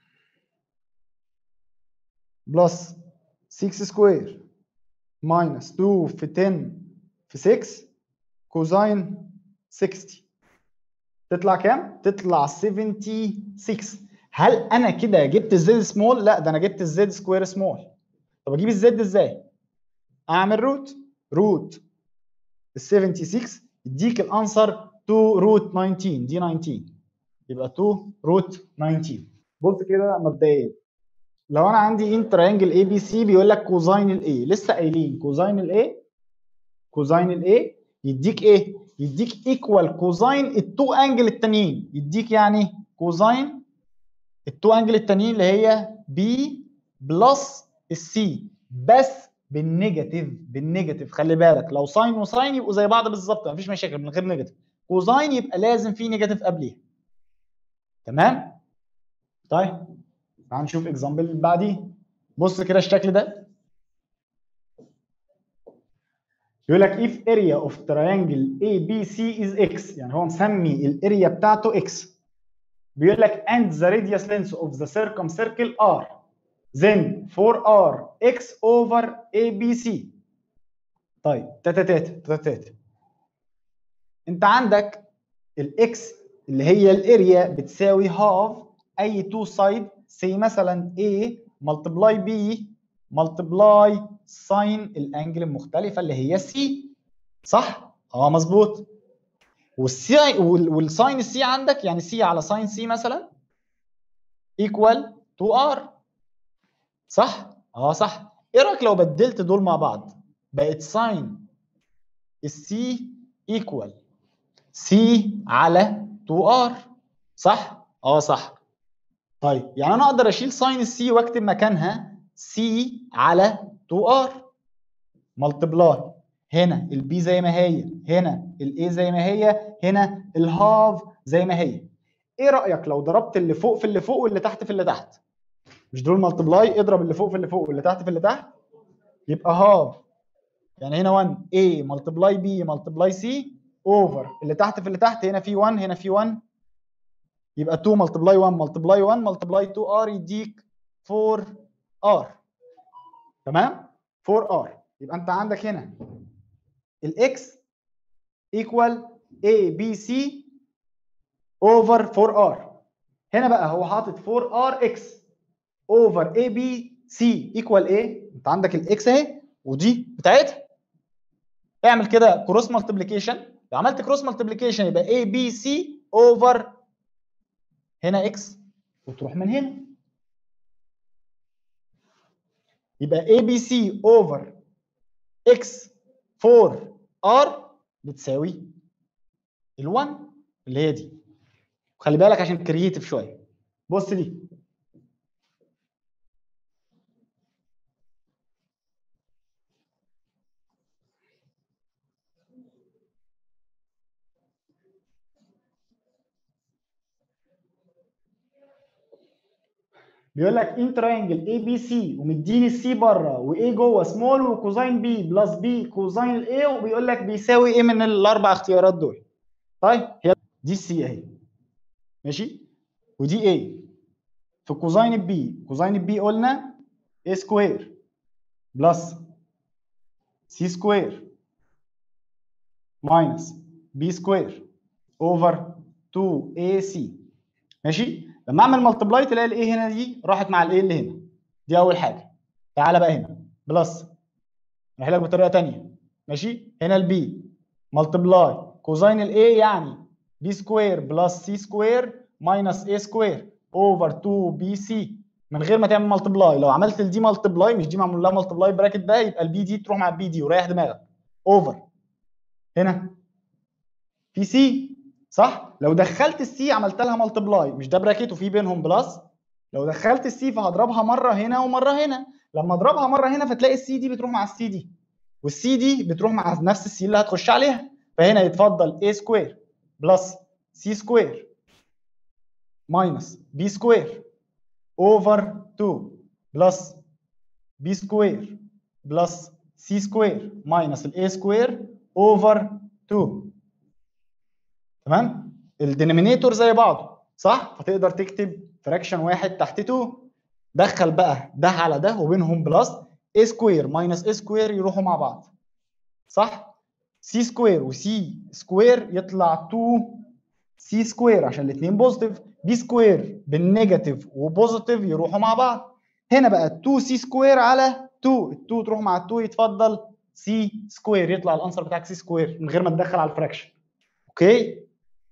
Speaker 1: بلس 6 سكوير ماينس 2 في 10 في 6 كوزاين 60 تطلع كام؟ تطلع 76 هل انا كده جبت الزد سمول؟ لا ده انا جبت الزد سكوير سمول طب اجيب الزد ازاي؟ اعمل روت روت ال 76 يديك الانسر 2 روت 19 دي 19 يبقى 2 روت 19 بص كده مبدئيا لو انا عندي ان ترينجل اي بي سي بيقول لك كوزاين الاي لسه قايلين كوزاين الاي كوزاين الاي يديك ايه؟ يديك ايكوال كوزاين التو انجل التانيين يديك يعني كوزاين التو انجل التانيين اللي هي بي بلس السي بس بالنيجاتيف بالنيجاتيف خلي بالك لو ساين وساين يبقوا زي بعض بالظبط مفيش مشاكل من غير نيجاتيف كوزاين يبقى لازم في نيجاتيف قبليها تمام طيب تعال نشوف اكزامبل اللي بعديه بص كده الشكل ده يقول لك if area of triangle ABC is x يعني هو مسمي الاريا بتاعته x بيقول لك and the radius length of the circumcircle r then 4r x over abc طيب تاتا تاتا تاتا تاتا انت عندك الاكس اللي هي الاريا بتساوي هاف اي تو سايد سي مثلا A ملتبلاي B ملتبلاي ساين الانجل المختلفه اللي هي سي صح؟ اه مظبوط والسي والساين السي عندك يعني سي على ساين سي مثلا ايكوال 2 ار صح؟ اه صح ايه رايك لو بدلت دول مع بعض بقت ساين السي ايكوال سي على 2 ار صح؟ اه صح طيب يعني انا اقدر اشيل ساين السي واكتب مكانها سي على 2 ار ملتبلاي هنا البي زي ما هي هنا الاي زي ما هي هنا الهاف زي ما هي ايه رايك لو ضربت اللي فوق في اللي فوق واللي تحت في اللي تحت مش دول ملتبلاي اضرب اللي فوق في اللي فوق واللي تحت في اللي تحت يبقى هاف يعني هنا 1 A ملتبلاي B ملتبلاي C اوفر اللي تحت في اللي تحت هنا في 1 هنا في 1 يبقى 2 ملتبلاي 1 ملتبلاي 1 ملتبلاي 2 ار يديك 4 ار تمام 4 ار يبقى انت عندك هنا الاكس ايكوال اي بي سي اوفر 4 ار هنا بقى هو حاطط 4 ار اكس اوفر اي بي سي ايكوال ايه انت عندك الاكس اهي ودي بتاعتها اعمل كده كروس مالتيبليكيشن لو عملت كروس مالتيبليكيشن يبقى اي بي سي اوفر هنا اكس وتروح من هنا يبقى اي بي سي اوفر اكس 4 ار بتساوي ال1 اللي هي دي خلي بالك عشان كرييتيف شويه بص دي بيقول لك ان تراينجل اي بي سي ومديني السي بره وايه جوه سمول وكوزاين بي بلس بي كوزاين الاي وبيقول لك بيساوي ايه من الاربع اختيارات دول طيب هي دي السي اهي ماشي ودي ايه في كوزاين البي كوزاين البي قلنا اي سكوير بلس سي سكوير ماينس بي سكوير اوفر 2 اي سي ماشي لما اعمل ملتبلاي تلاقي الايه هنا دي راحت مع الايه اللي هنا دي اول حاجه تعالى بقى هنا بلس راح لك بطريقه ثانيه ماشي هنا البي ملتبلاي كوزاين الايه يعني بي سكوير بلس سي سكوير ماينس اي سكوير اوفر 2 بي سي من غير ما تعمل ملتبلاي لو عملت الدي ملتبلاي مش دي معمول لها ملتبلاي براكت ده يبقى البي دي تروح مع البي دي وريح دماغك اوفر هنا في سي صح لو دخلت السي عملت لها ملتبلاي مش ده براكت وفي بينهم بلس لو دخلت السي فهضربها مره هنا ومره هنا لما اضربها مره هنا فتلاقي السي دي بتروح مع السي دي والسي دي بتروح مع نفس السي اللي هتخش عليها فهنا يتفضل a سكوير بلس c سكوير ماينس b سكوير اوفر 2 بلس b سكوير بلس c سكوير ماينس ال a سكوير اوفر 2 تمام الدينومينيتور زي بعضه صح فتقدر تكتب فراكشن واحد تحت 2 دخل بقى ده على ده وبينهم بلس a سكوير ماينس a سكوير يروحوا مع بعض صح سي سكوير وسي سكوير يطلع 2 سي سكوير عشان الاثنين بوزيتيف بي سكوير بالنيجاتيف وبوزيتيف يروحوا مع بعض هنا بقى 2 سي سكوير على 2 ال 2 تروح مع ال 2 يتفضل سي سكوير يطلع الانسر بتاعك سي سكوير من غير ما تدخل على الفراكشن اوكي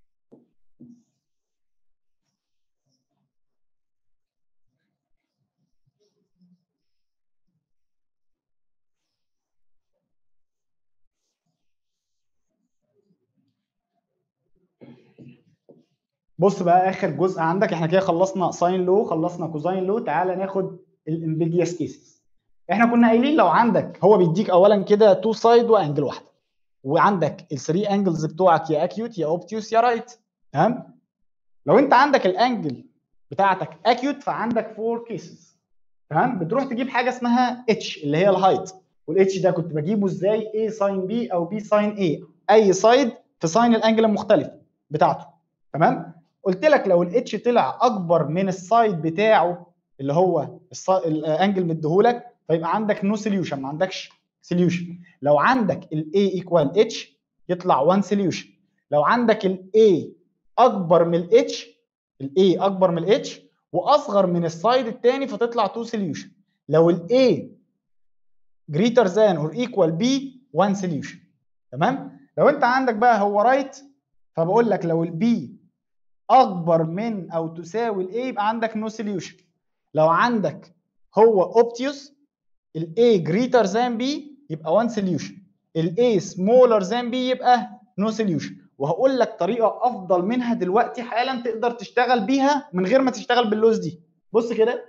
Speaker 1: بص بقى اخر جزء عندك احنا كده خلصنا ساين لو خلصنا كوزاين لو تعالى ناخد الامبيديوس كيسز احنا كنا قايلين لو عندك هو بيديك اولا كده تو سايد وانجل واحده وعندك الثري انجلز بتوعك يا اكيوت يا اوبتيوس يا رايت تمام لو انت عندك الانجل بتاعتك اكيوت فعندك فور كيسز تمام بتروح تجيب حاجه اسمها اتش اللي هي الهايت والاتش ده كنت بجيبه ازاي A ساين B او B ساين A اي سايد في ساين الانجل المختلف بتاعته تمام قلت لك لو الاتش طلع اكبر من السايد بتاعه اللي هو الانجل مديهولك فيبقى عندك نو سوليوشن ما عندكش سوليوشن لو عندك الاي ايكوال اتش يطلع 1 سوليوشن لو عندك الاي اكبر من الاتش الاي اكبر من الاتش واصغر من السايد الثاني فتطلع 2 سوليوشن لو الاي greater than or equal b 1 solution تمام لو انت عندك بقى هو رايت right فبقول لك لو البي اكبر من او تساوي الاي يبقى عندك نو سوليوشن لو عندك هو اوبتيوس الاي جريتر ذان بي يبقى 1 سوليوشن الاي سمولر ذان بي يبقى نو سوليوشن وهقول لك طريقه افضل منها دلوقتي حالا تقدر تشتغل بيها من غير ما تشتغل باللوز دي بص كده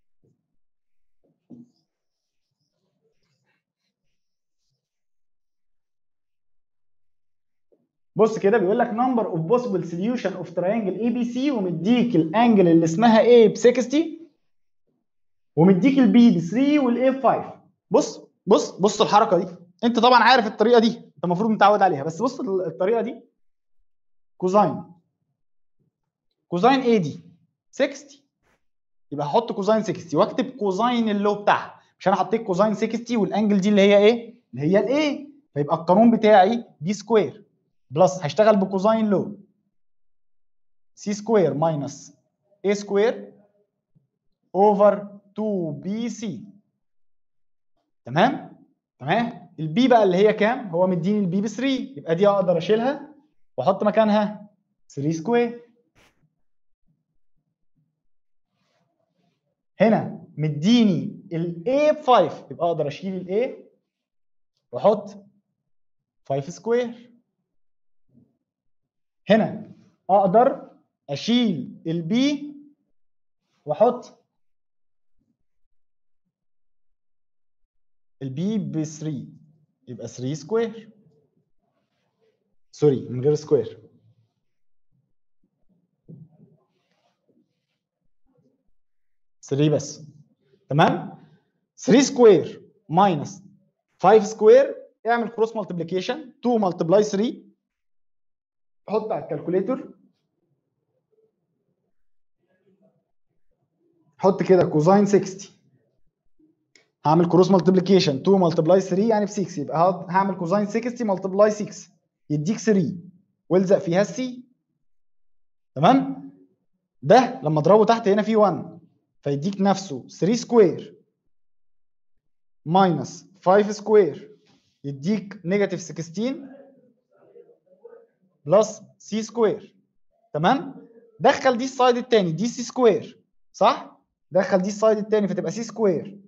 Speaker 1: بص كده بيقول لك نمبر اوف بوسيبل سوليوشن اوف تراينجل اي بي سي ومديك الانجل اللي اسمها A ب 60 ومديك البي ب 3 والاي ب 5 بص بص بص الحركه دي انت طبعا عارف الطريقه دي انت المفروض متعود عليها بس بص الطريقه دي كوزاين كوزاين ايه دي 60 يبقى هحط كوزاين 60 واكتب كوزاين اللو بتاعها مش انا حطيت كوزاين 60 والانجل دي اللي هي ايه اللي هي الايه فيبقى القانون بتاعي بي سكوير بلس هشتغل بكوزاين لو سي سكوير ماينس اي سكوير اوفر 2 بي سي تمام تمام البي بقى اللي هي كام هو مديني البي ب 3 يبقى دي اقدر اشيلها واحط مكانها 3 سكوير هنا مديني الاي ب 5 يبقى اقدر اشيل الاي واحط 5 سكوير هنا اقدر اشيل البي واحط البي ب 3 يبقى 3 سكوير سوري من غير سكوير ثري بس تمام 3 سكوير ماينس 5 سكوير اعمل كروس مالتيبليكيشن 2 ملتبلاي 3 حط على الكالكوليتور حط كده كوزاين 60 هعمل كروس مالتيبليكيشن 2 ملتبلاي 3 يعني ب 6 يبقى هعمل كوزاين 60 ملتبلاي 6 يديك 3 والزق فيها السي تمام ده لما اضربه تحت هنا في 1 فيديك نفسه 3 سكوير ماينس 5 سكوير يديك نيجاتيف 16 بلس سي سكوير تمام دخل دي السايد الثاني دي سي سكوير صح دخل دي السايد الثاني فتبقى سي سكوير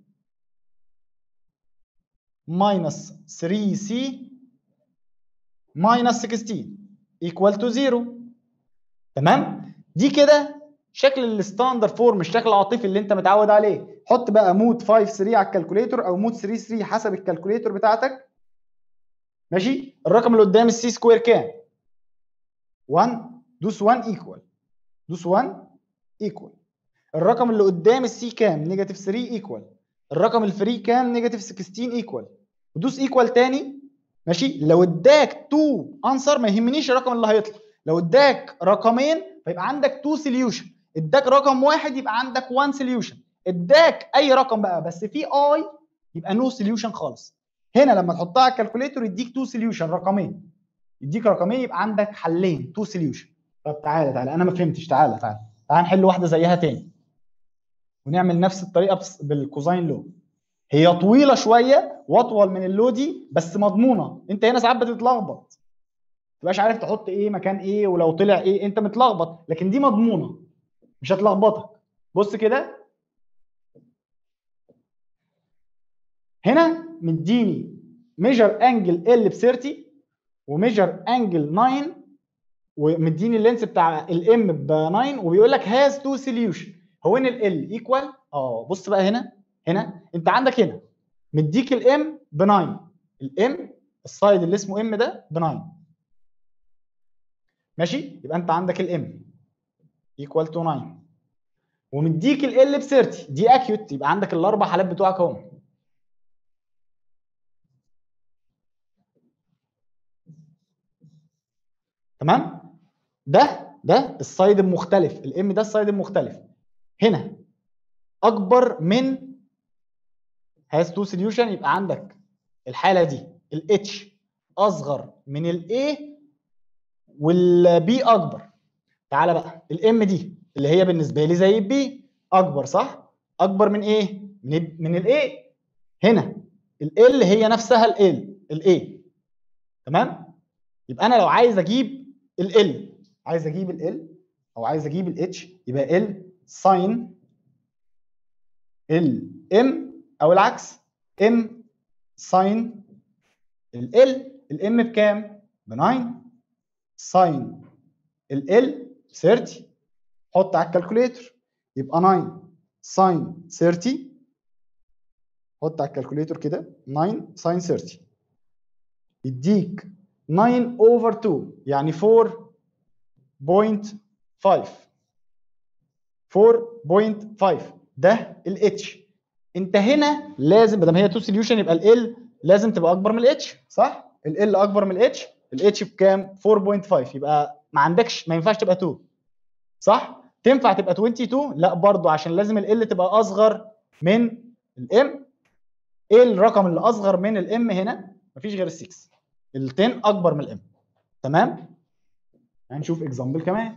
Speaker 1: ماينس 3 سي ماينس 16 ايكوال تو 0 تمام دي كده شكل الستاندر فورم الشكل العاطفي اللي انت متعود عليه حط بقى مود 5 3 على الكالكوليتور او مود 3 3 حسب الكالكوليتور بتاعتك ماشي الرقم اللي قدام السي سكوير كام 1 دوس 1 ايكوال دوس 1 ايكوال الرقم اللي قدام السي كام نيجاتيف 3 ايكوال الرقم الفري كام نيجاتيف 16 ايكوال ودوس ايكوال تاني ماشي لو اداك 2 انسر ما يهمنيش الرقم اللي هيطلع لو اداك رقمين فيبقى عندك 2 سوليوشن اداك رقم واحد يبقى عندك 1 سوليوشن اداك اي رقم بقى بس في اي يبقى نو no سوليوشن خالص هنا لما تحطها على الكالكوليتور يديك 2 سوليوشن رقمين يديك رقمين يبقى عندك حلين 2 سوليوشن طب تعالى تعالى انا ما فهمتش تعالى تعالى تعالى نحل واحده زيها تاني ونعمل نفس الطريقه بالكوزاين لو هي طويله شويه واطول من اللو دي بس مضمونه انت هنا ساعات بتتلخبط تبقاش عارف تحط ايه مكان ايه ولو طلع ايه انت متلخبط لكن دي مضمونه مش هتلخبطك بص كده هنا مديني ميجر انجل ال ب 30 وميجر انجل 9 ومديني اللينس بتاع الام ب 9 وبيقول لك هاز تو سوليوشن هو ان ال ايكوال اه بص بقى هنا هنا انت عندك هنا مديك الام ب 9 الام السايد اللي اسمه ام ده ب 9 ماشي يبقى انت عندك الام ايكوال تو 9 ومديك ال ب 30 دي اكيوت يبقى عندك الاربع حالات بتوعك اهو تمام ده ده السايد المختلف الام ده السايد المختلف هنا اكبر من هاز تو سوليوشن يبقى عندك الحاله دي الاتش اصغر من الاي والبي اكبر تعالى بقى الام دي اللي هي بالنسبه لي زي البي اكبر صح اكبر من ايه من من الاي هنا ال هي نفسها ال الاي تمام يبقى انا لو عايز اجيب ال عايز اجيب ال او عايز اجيب الاتش يبقى ال ساين الام او العكس ام ساين ال الام بكام ب 9 ساين ال 30 حط على الكالكوليتر يبقى 9 ساين 30 حط على الكالكوليتر كده 9 ساين 30 يديك 9 اوفر 2 يعني 4.5 4.5 ده الاتش انت هنا لازم ما دام هي 2 سوليوشن يبقى ال لازم تبقى اكبر من الاتش صح؟ ال اكبر من الاتش الاتش بكام؟ 4.5 يبقى ما عندكش ما ينفعش تبقى 2 صح تنفع تبقى 22 لا برضو عشان لازم ال تبقى اصغر من الام ايه الرقم اللي اصغر من الام هنا مفيش غير ال 6 ال 10 اكبر من الام تمام هنشوف اكزامبل كمان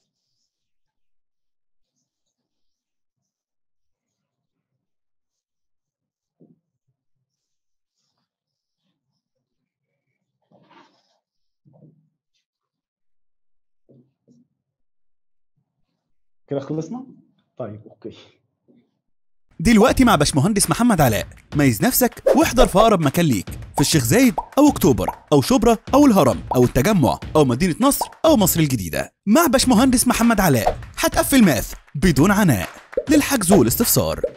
Speaker 1: كده خلصنا طيب اوكي
Speaker 2: دلوقتي مع باشمهندس محمد علاء ميز نفسك واحضر في اقرب مكان ليك في الشيخ زايد او اكتوبر او شبرا او الهرم او التجمع او مدينه نصر او مصر الجديده مع باشمهندس محمد علاء هتقفل ماث بدون عناء للحجز والاستفسار